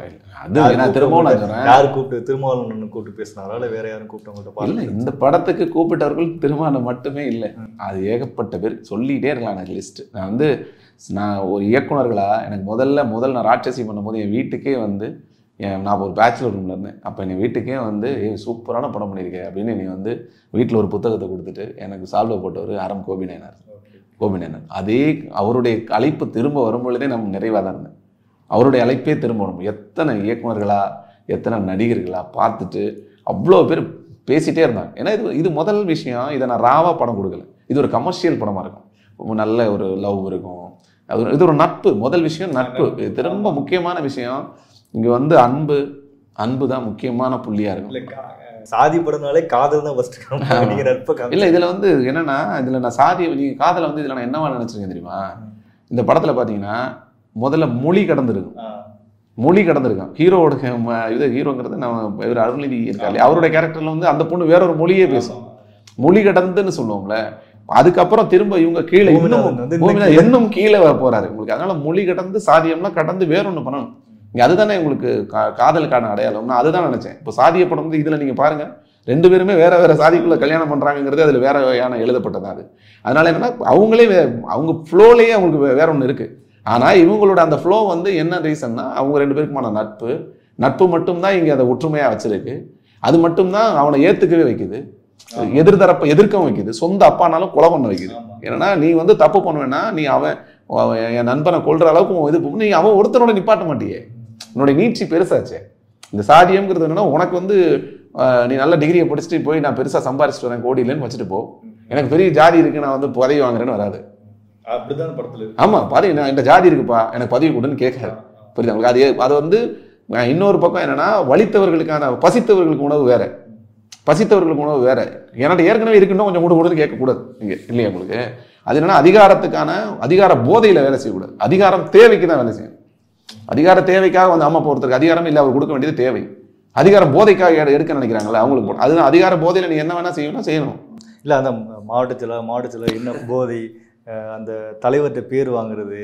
C: அது நான் திரும்பவும் நான் சொல்றேன்
B: யாரு கூப்பிட்டு திருமாவளவன் கூப்பிட்டு பேசினாரா இல்ல வேற யாரும் கூப்பிட்டு அவங்கள்ட்ட
C: இல்ல
B: பாருங்க
C: இந்த படத்துக்கு கூப்பிட்டவர்கள் திருமணம் மட்டுமே இல்லை அது ஏகப்பட்ட பேர் சொல்லிட்டே இருக்கலாம் எனக்கு லிஸ்ட் நான் வந்து நான் ஒரு இயக்குனர்களா எனக்கு முதல்ல முதல்ல நான் ராட்சசி பண்ணும்போது என் வீட்டுக்கே வந்து என் நான் ஒரு பேச்சுலர் ரூம்ல இருந்தேன் அப்போ என் வீட்டுக்கே வந்து ஏய் சூப்பரான படம் பண்ணியிருக்கேன் அப்படின்னு நீ வந்து வீட்டில் ஒரு புத்தகத்தை கொடுத்துட்டு எனக்கு சால்வை போட்டவர் ஆரம் கோபிநாயனார் கோபிநாயனார் அதே அவருடைய அழைப்பு திரும்ப வரும்பொழுதே நம்ம நிறைவாக தான் இருந்தேன் அவருடைய அழைப்பே திரும்ப வரும் எத்தனை இயக்குனர்களா எத்தனை நடிகர்களா பார்த்துட்டு அவ்வளோ பேர் பேசிட்டே இருந்தாங்க ஏன்னா இது இது முதல் விஷயம் இதை நான் ராவா படம் கொடுக்கல இது ஒரு கமர்ஷியல் படமாக இருக்கும் ரொம்ப நல்ல ஒரு லவ் இருக்கும் அது ஒரு- இது ஒரு நட்பு முதல் விஷயம் நட்பு இது ரொம்ப முக்கியமான விஷயம் இங்கே வந்து அன்பு அன்பு தான் முக்கியமான புள்ளியாக இருக்கும்
B: இல்ல கா- சாதி படம்னாலே காதல் தான் ஃபர்ஸ்ட் நீங்க நட்பை காமி-
C: இல்லை இதில் வந்து என்னன்னா இதில் நான் சாதி நீங்கள் காதலை வந்து இதில் நான் என்னவா நினச்சிருக்கேன் தெரியுமா இந்த படத்தில் பார்த்தீங்கன்னா முதல்ல மொழி கடந்திருக்கும்
B: ஆ.
C: மொழி கடந்திருக்கும் ஹீரோவோட ம- இது ஹீரோங்கிறது நம்ம இவர் அருள்நிதி இருக்காரு அவருடைய கேரக்டர்ல வந்து அந்த பொண்ணு வேற ஒரு மொழியே பேசும் மொழி கடந்துன்னு சொல்லுவோம்ல அதுக்கப்புறம் திரும்ப இவங்க கீழே இன்னும்
B: பூமிநாதன் வந்து இன்னும்
C: பூமிநாதன் இன்னும் கீழே போறாரு உங்களுக்கு அதனால மொழி கடந்து சாதியம்லாம் கடந்து வேற ஒண்ணு பண்ணணும் இங்க அதுதானே உங்களுக்கு கா- காதலுக்கான அடையாளம் நான் அதுதான் நினைச்சேன் இப்போ சாதிய படம் வந்து இதுல நீங்க பாருங்க ரெண்டு பேருமே வேற வேற சாதிக்குள்ள கல்யாணம் பண்றாங்கிறது அதுல வேற வகையான எழுதப்பட்டது அது அதனால என்னன்னா அவங்களே வே- அவங்க ஃப்ளோலேயே அவங்களுக்கு வே- வேற ஒன்று இருக்கு ஆனா இவங்களோட அந்த ஃப்ளோ வந்து என்ன ரீசன்னா அவங்க ரெண்டு பேருக்குமான நட்பு நட்பு மட்டும்தான் இங்க அதை ஒற்றுமையா வச்சிருக்கு அது மட்டும்தான் அவனை ஏத்துக்கவே வைக்குது எதிர்தரப்பை எதிர்க்கவும் வைக்குது சொந்த அப்பானாலும் கொலை பண்ண வைக்குது
B: ஆமா.
C: ஏன்னா நீ வந்து தப்பு பண்ணுவேன்னா நீ அவன் அவன் என் நண்பனை கொல்ற அளவுக்கு உன் இது பண்ணு, நீ அவன் ஒருத்தனோட நிப்பாட்ட மாட்டியே உன்னோட நீட்சி பெருசாச்சே இந்த சாதியம்ங்கிறது என்னன்னா உனக்கு வந்து ஆஹ், நீ நல்ல டிகிரியை படிச்சுட்டு போய் நான் பெருசா சம்பாரிச்சிட்டு வரேன் கோடி இல்லைன்னு வச்சுட்டு போ எனக்கு பெரிய ஜாதி இருக்கு நான் வந்து பதவி வாங்குறேன்னு வராது
B: அப்படிதான் படத்துல இருக்கு.
C: ஆமா பதவி நான் இந்த ஜாதி இருக்குப்பா எனக்கு பதவி கொடுன்னு கேட்காது புரியுதா உங்களுக்கு அது அது வந்து அஹ், இன்னொரு பக்கம் என்னன்னா வலித்தவர்களுக்கான பசித்தவர்களுக்கு உணவு வேற பசித்தவர்களுக்கு உணவு வேற என்கிட்ட ஏற்கனவே இருக்குன்னு கொஞ்சம் கூட கொடுன்னு கேட்கக்கூடாது இங்க இல்லையா உங்களுக்கு அது என்னன்னா அதிகாரத்துக்கான அதிகார போதையில வேலை செய்யக்கூடாது அதிகாரம் தேவைக்கு தான் வேலை செய்யணும் அதிகார தேவைக்காக வந்து அம்மா ஒருத்தருக்கு அதிகாரம் இல்லை அவர் கொடுக்க வேண்டியது தேவை அதிகார போதைக்காக எடு- எடுக்க நினைக்கிறாங்களா அவங்களுக்கு போட- அதுதான் அதிகார போதையில நீ என்ன வேணா செய்யணும் செய்யணும்
B: இல்ல அந்த மாவட்டத்தில் மாவட்டத்தில் என்ன போதை அஹ் அந்த தலைவர்கிட்ட பேர் வாங்குறது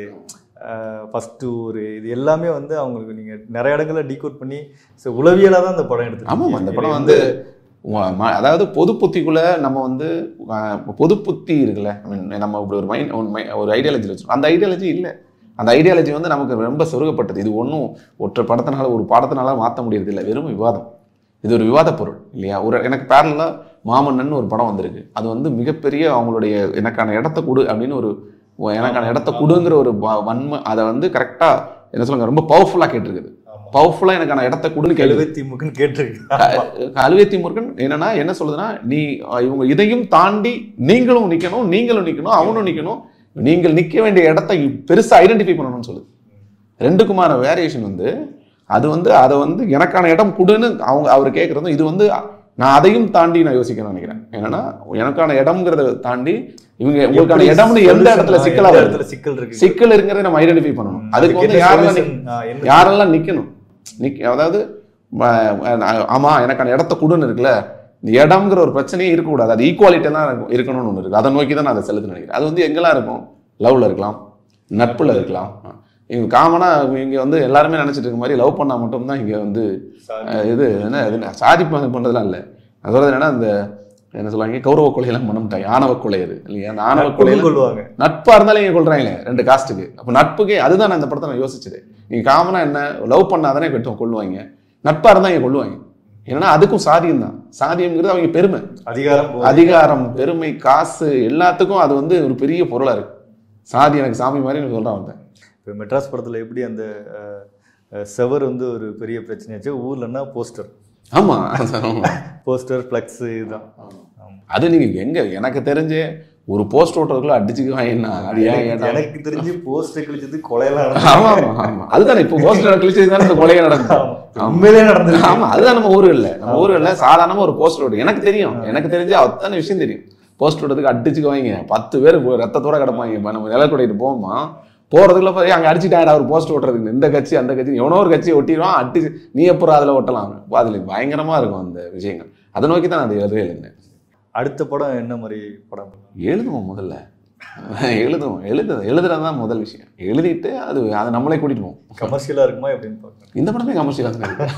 B: ஃபஸ்ட்டு ஒரு இது எல்லாமே வந்து அவங்களுக்கு நீங்கள் நிறைய இடங்கள்ல டீகோட் பண்ணி so உளவியலா தான் அந்த படம் எடுத்து
C: ஆமாம் அந்த படம் வந்து உ- ம- அதாவது பொது புத்திக்குள்ள நம்ம வந்து அஹ், பொது புத்தி இருக்குல்ல I mean, நம்ம இப்படி ஒரு மைண்ட் ஒரு ஐடியாலஜி வச்சிருக்கோம் அந்த ஐடியாலஜி இல்லை அந்த ஐடியாலஜி வந்து நமக்கு ரொம்ப சொருகப்பட்டது இது ஒன்றும் ஒற்றை படத்தினால ஒரு படத்தினால மாற்ற முடியறது இல்லை வெறும் விவாதம் இது ஒரு விவாத பொருள் இல்லையா ஒரு எனக்கு பேரலாக மாமன்னன் ஒரு படம் வந்திருக்கு அது வந்து மிகப்பெரிய அவங்களுடைய எனக்கான இடத்த கொடு அப்படின்னு ஒரு எனக்கான இடத்த கொடுங்கிற ஒரு வ- வன்மை அதை வந்து கரெக்டாக என்ன சொல்லுங்க ரொம்ப பவர்ஃபுல்லாக கேட்டிருக்குது பவர்ஃபுல்லாக எனக்கான இடத்த கொடுன்னு கேள்வி
B: எழுபத்தி முக்குன்னு கேட்டிருக்கு
C: அலுவேத்தி முருகன் என்னன்னா என்ன சொல்லுதுன்னா நீ அஹ், இவங்க இதையும் தாண்டி நீங்களும் நிக்கணும் நீங்களும் நிக்கணும் அவனும் நிக்கணும் நீங்கள் நிக்க வேண்டிய இடத்தை பெருசா ஐடென்டிஃபை பண்ணணும்னு சொல்லுது ரெண்டுக்குமான வேரியேஷன் வந்து அது வந்து அதை வந்து எனக்கான இடம் கொடுன்னு அவங்க அவர் கேட்கறதும் இது வந்து நான் அதையும் தாண்டி நான் யோசிக்கணும்னு நினைக்கிறேன் என்னன்னா எனக்கான இடம்ங்கிறத தாண்டி இவங்க உங்களுக்கான இடம்னு எந்த இடத்துல சிக்கலா
B: எந்த
C: வருது
B: இடத்துல சிக்கல் இருக்கு
C: சிக்கல் இருக்கிறத நம்ம ஐடென்டிஃபை பண்ணணும் அதுக்கு வந்து
B: என்ன
C: யாரெல்லாம்
B: solution? ஆ, என்ன
C: யாரெல்லாம் நிக்கணும் நிக்க அதாவது ம- ம- ஆமா எனக்கான இடத்த கொடுன்னு இருக்குல்ல இந்த இடம்ங்கிற ஒரு பிரச்சனையே இருக்கக்கூடாது அது ஈக்குவாலிட்டி தான் இருக்கும் இருக்கணும்னு ஒன்று இருக்கு அதை நோக்கி தான் நான் அதை செலுத்து நினைக்கிறேன் அது வந்து எங்கெல்லாம் இருக்கும் லவ்ல இருக்கலாம் நட்புல இருக்கலாம் இங்க காமனா இங்க வந்து எல்லாருமே நினைச்சிட்டு இருக்க மாதிரி லவ் பண்ணா மட்டும்தான் இங்க வந்து
B: சாதி.
C: அஹ், இது என்ன இது என்ன, சாதி ப- பண்றதுலாம் இல்லை அது சொல்றது என்னன்னா இந்த என்ன சொல்லுவாங்க கௌரவ கொலையெல்லாம் பண்ண மாட்டாங்க ஆணவ கொலை அது இல்லையா அந்த ஆணவ கொலையில
B: கொள்வாங்க
C: நட்பா இருந்தாலும் இங்க கொள்றாங்களே ரெண்டு காஸ்ட்டுக்கு அப்ப நட்புக்கே அதுதான் நான் இந்த படத்தை நான் யோசிச்சது நீங்க காமனா என்ன லவ் பண்ணாதானே வெட்டும் கொள்ளுவாங்க நட்பா இருந்தா இங்க கொள்ளுவாங்க ஏன்னா அதுக்கும் சாதியம் தான் சாதியம்ங்கிறது அவங்க பெருமை
B: அதிகாரம் போதை.
C: அதிகாரம் பெருமை காசு எல்லாத்துக்கும் அது வந்து ஒரு பெரிய பொருளா இருக்கு சாதி எனக்கு சாமி மாதிரி எனக்கு சொல்றான் அவன்
B: இப்போ மெட்ராஸ் படத்துல எப்படி அந்த அஹ், அஹ், செவர் வந்து ஒரு பெரிய பிரச்சனையாச்சு ஊர்லன்னா போஸ்டர்
C: ஆமா
B: போஸ்டர் ஃப்ளக்ஸ் இதுதான் ஆமா.
C: அது நீங்க எங்க எனக்கு தெரிஞ்சு ஒரு போஸ்ட் ஓட்டுறதுக்குள்ள அடிச்சுக்குவாங்கன்னா அது ஏன்
B: எனக்கு-
C: ஏன்டா?
B: எனக்கு தெரிஞ்சு போஸ்ட் கிழிச்சது கொலையெல்லாம்
C: ஆமா ஆமா ஆமா அதுதானே இப்போ போஸ்ட் கிழிச்சது தானே இந்த கொலையை நடக்குது
B: நடந்தது உண்மையிலே நடந்தது
C: ஆமா அதுதான் நம்ம ஊர்கள்ல நம்ம ஊர்கள்ல சாதாரணமா ஒரு போஸ்ட் ஓட்டு எனக்கு தெரியும் எனக்கு தெரிஞ்சு அத்தனை விஷயம் தெரியும் போஸ்ட் ஓட்டுறதுக்கு அடிச்சுக்குவாங்க பத்து பேர் போய் ரத்தத்தோட கிடப்பாங்க இப்போ நம்ம நில கூட்டிட்டு போவோமா போறதுக்குள்ள போய் அங்க அடிச்சுட்டாடா ஒரு போஸ்ட் ஓட்டுறதுக்கு இந்த கட்சி அந்த கட்சி எவனோ ஒரு கட்சி ஒட்டிடுவான் அடிச்சு நீ எப்பறம் அதுல ஒட்டலாம் அப்ப அதுல பயங்கரமா இருக்கும் அந்த விஷயங்கள் அதை நோக்கி தான் நான் அதை எழுதவே இல்லைங்க
B: அடுத்த படம் என்ன மாதிரி படம்
C: எழுதுவோம் முதல்ல எழுதுவோம் எழுது எழுதுறது தான் முதல் விஷயம் எழுதிட்டு அது அதை நம்மளே கூட்டிட்டு போவோம்
B: கமர்ஷியலா இருக்குமா எப்படின்னு பார்க்கணும்
C: இந்த படமே கமர்ஷியலாக தான் இருக்கு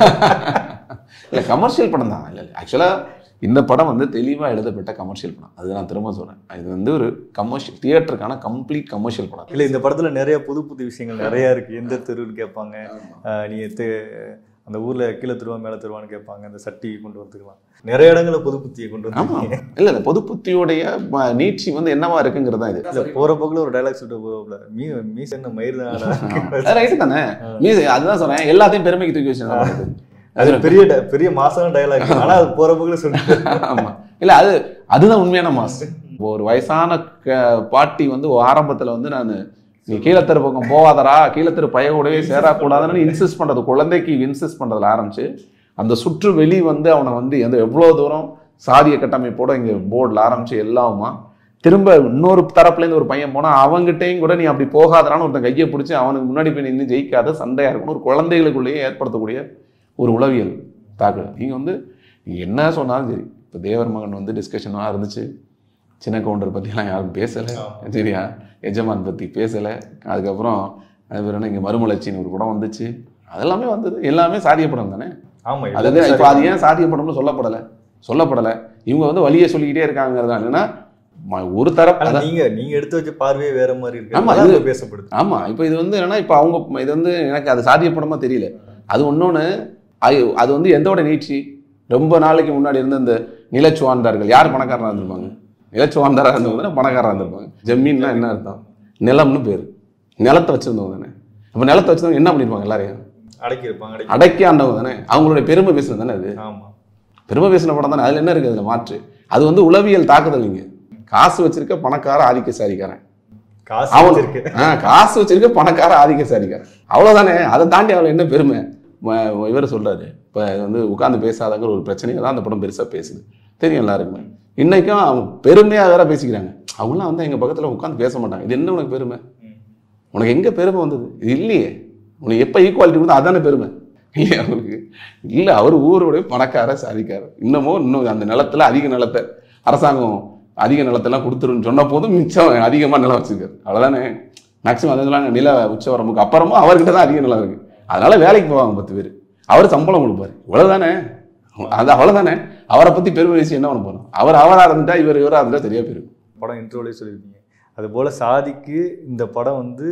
C: இல்லை கமர்ஷியல் படம் தான் இல்லை இல்லை ஆக்சுவலாக இந்த படம் வந்து தெளிவாக எழுதப்பட்ட கமர்ஷியல் படம் அது நான் திரும்ப சொல்கிறேன் இது வந்து ஒரு கமர்ஷியல் தியேட்டருக்கான கம்ப்ளீட் கமர்ஷியல் படம்
B: இல்ல இந்த படத்துல நிறைய புது புது விஷயங்கள் நிறைய இருக்கு எந்த தெருன்னு கேட்பாங்க ஆஹ் நீ தெ- அந்த ஊர்ல கீழே தெருவா மேல தெருவான்னு கேட்பாங்க அந்த சட்டி கொண்டு வந்துக்கலாம் நிறைய இடங்கள்ல புது புத்தியை கொண்டு
C: ஆமாம்
B: வந்து
C: இல்லை இல்லை பொது புத்தியோடைய ம- நீட்சி வந்து என்னவா இருக்குங்கிறது தான் இது
B: இல்ல போற போக்குல ஒரு டைலாக் சொல்லிட்டு போகல மீ மீஸ் என்ன மயிர் தான்
C: ரைட்டு தானே மீது அதுதான் சொல்றேன் எல்லாத்தையும் பெருமைக்கு தூக்கி வச்சு
B: அது பெரிய di- பெரிய மாசான டைலாக் ஆனா அது போற போக்குல சொல்லிட்டு
C: ஆமா இல்ல அது அதுதான் உண்மையான மாஸ் இப்போ ஒரு வயசான க- பாட்டி வந்து ஆரம்பத்துல வந்து நான் நீ கீழத்தெரு பக்கம் போவாதடா கீழத்தெரு பைய கூடவே சேரக்கூடாதுன்னு இன்சிஸ்ட் பண்றது குழந்தைக்கு இன்சிஸ்ட் பண்றதுல ஆரம்பிச்சு அந்த சுற்று வெளி வந்து அவனை வந்து எந்த எவ்வளோ தூரம் சாதிய கட்டமைப்போட இங்க போர்டில் ஆரம்பிச்சு எல்லாமா திரும்ப இன்னொரு தரப்புலேருந்து ஒரு பையன் போனா அவங்ககிட்டயும் கூட நீ அப்படி போகாதடான்னு ஒருத்தன் கையை பிடிச்சி அவனுக்கு முன்னாடி போய் நின்று ஜெயிக்காத சண்டையா இருக்கணும் ஒரு குழந்தைகளுக்குள்ளேயே ஏற்படுத்தக்கூடிய ஒரு உளவியல் தாக்குதல் நீங்க வந்து நீங்க என்ன சொன்னாலும் சரி இப்போ தேவர் மகன் வந்து டிஸ்கஷனாக இருந்துச்சு சின்ன கவுண்டர் பற்றிலாம் யாரும் பேசலை சரியா எஜமான் பற்றி பேசலை அதுக்கப்புறம் அது பேர் என்ன இங்கே மறுமலர்ச்சின்னு ஒரு படம் வந்துச்சு அதெல்லாமே வந்தது எல்லாமே சாதிய படம் தானே
B: ஆமா
C: அது இப்போ அது ஏன் சாதிய படம்னு சொல்லப்படலை சொல்லப்படலை இவங்க வந்து வழியை சொல்லிக்கிட்டே இருக்காங்கிறது தான் என்னன்னா ம- ஒரு தரப்பு
B: ஆனா
C: அதான்
B: நீங்க நீங்க எடுத்து வச்ச பார்வையே வேற மாதிரி இருக்கு
C: ஆமா,
B: அதான்
C: இது-
B: இப்ப பேசப்படுது
C: ஆமா இப்போ இது வந்து என்னன்னா இப்போ அவங்க இது வந்து எனக்கு அது சாத்தியப்படமா தெரியல அது ஒன்னொன்னு அது- அது வந்து எந்தோட நீட்சி ரொம்ப நாளைக்கு முன்னாடி இருந்த இந்த நிலச்சுவார்ந்தார்கள் யார் பணக்காரராக இருந்திருப்பாங்க நிலச்சுவார்ந்தாராக இருந்தவங்க தானே பணக்காரராக இருந்திருப்பாங்க ஜமீன்னா என்ன அர்த்தம் நிலம்னு பேர் நிலத்தை வச்சிருந்தவங்க தானே அப்போ நிலத்தை வச்சிருந்தவங்க என்ன பண்ணிருப்பாங்க எல்லாரையும்
B: அடக்கி இருப்பாங்க அடக்கி
C: அடக்கி ஆண்டவங்க தானே அவங்களுடைய பெருமை பேசுனது தானே அது
B: ஆமா
C: பெருமை பேசின படம் தானே அதில் என்ன இருக்குது அதில் மாற்று அது வந்து உளவியல் தாக்குதல் இங்க காசு வச்சிருக்க பணக்கார ஆதிக்க சாதிக்காரன்
B: காசு
C: அவன்
B: இருக்கு
C: ஆ, காசு வச்சிருக்க பணக்கார ஆதிக்க சாதிக்காரன் அவ்வளவுதானே அதை தாண்டி அவள் என்ன பெருமை ம- இவர் சொல்றாரு இப்போ வந்து உட்கார்ந்து பேசாதங்கிற ஒரு பிரச்சனையை தான் அந்த படம் பெருசா பேசுது தெரியும் எல்லாருக்குமே இன்னைக்கும் அவங்க பெருமையா வேற பேசிக்கிறாங்க அவங்களாம் வந்து எங்க பக்கத்துல உட்கார்ந்து பேச மாட்டாங்க இது என்ன உனக்கு பெருமை உனக்கு எங்க பெருமை வந்தது இது இல்லையே உனக்கு எப்போ ஈக்குவாலிட்டி வந்து அதானே பெருமை இல்லையா அவருக்கு இல்லை அவர் ஊருடைய பணக்கார சாதிக்காரர் இன்னமும் இன்னும் அந்த நிலத்துல அதிக நிலத்தை அரசாங்கம் அதிக நிலத்தெல்லாம் கொடுத்துருன்னு சொன்ன போதும் மிச்சம் அதிகமாக நிலம் வச்சிருக்காரு அவ்வளோதானே மேக்ஸிமம் அதெல்லாம் நில உச்சவரம்புக்கு அப்புறமா அவர்கிட்ட தான் அதிக நிலம் இருக்கு அதனால வேலைக்கு போவாங்க பத்து பேர் அவர் சம்பளம் கொடுப்பாரு இவ்வளவுதானே அது அவ்வளவுதானே அவரை பத்தி பெருமை பேசி என்ன பண்ண போறோம் அவர் அவரா இருந்துட்டா இவர் இவரா இருந்தா சரியா போயிருக்கு
B: படம் இன்ட்ரோலே சொல்லியிருக்கீங்க அதுபோல் சாதிக்கு இந்த படம் வந்து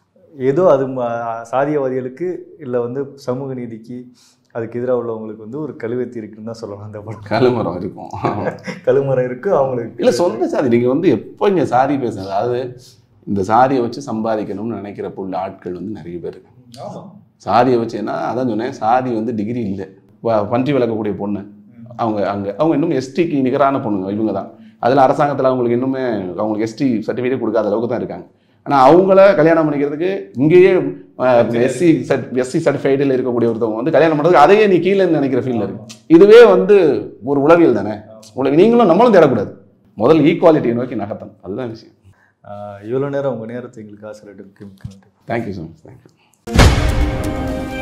B: ஏதோ அது ம- சாதியவாதிகளுக்கு இல்லை வந்து சமூக நீதிக்கு அதுக்கு எதிராக உள்ளவங்களுக்கு வந்து ஒரு கழுவெத்தி இருக்குன்னு தான் சொல்லலாம் அந்த படம்
C: கழுமரம் இருக்கும்
B: கழுமரம் இருக்கு அவங்களுக்கு
C: இல்ல சொந்த சாதி நீங்க வந்து எப்போ இங்க சாதி பேசுறது அதாவது இந்த சாதியை வச்சு சம்பாதிக்கணும்னு நினைக்கிறப்ப உள்ள ஆட்கள் வந்து நிறைய பேர் இருக்காங்க
B: ஆமா
C: சாதியை வச்சு என்ன அதான் சொன்னேன் சாதி வந்து டிகிரி இல்லை வ- பன்றி வளர்க்கக்கூடிய பொண்ணு அவங்க அங்க அவங்க இன்னும் எஸ்டிக்கு நிகரான பொண்ணுங்க இவங்க தான் அதில் அரசாங்கத்தில் அவங்களுக்கு இன்னுமே அவங்களுக்கு எஸ்டி சர்டிஃபிகேட் கொடுக்காத அளவுக்கு தான் இருக்காங்க ஆனால் அவங்கள கல்யாணம் பண்ணிக்கிறதுக்கு இங்கேயே எஸ்சி எஸ்சி சர்டிஃபைடில் இருக்கக்கூடிய ஒருத்தவங்க வந்து கல்யாணம் பண்ணுறதுக்கு அதையே நீ கீழே நினைக்கிற ஃபீல்டில் இருக்கு இதுவே வந்து ஒரு உளவியல் தானே உலக நீங்களும் நம்மளும் தேடக்கூடாது முதல் ஈக்குவாலிட்டியை நோக்கி நகர்த்தணும் அதுதான் விஷயம்
B: இவ்வளோ நேரம் உங்கள் நேரத்தை எங்களுக்கு ஆசிரியர்களுக்கு மிக்க நன்றி
C: தேங்க்யூ ஸோ மச் தேங்க்யூ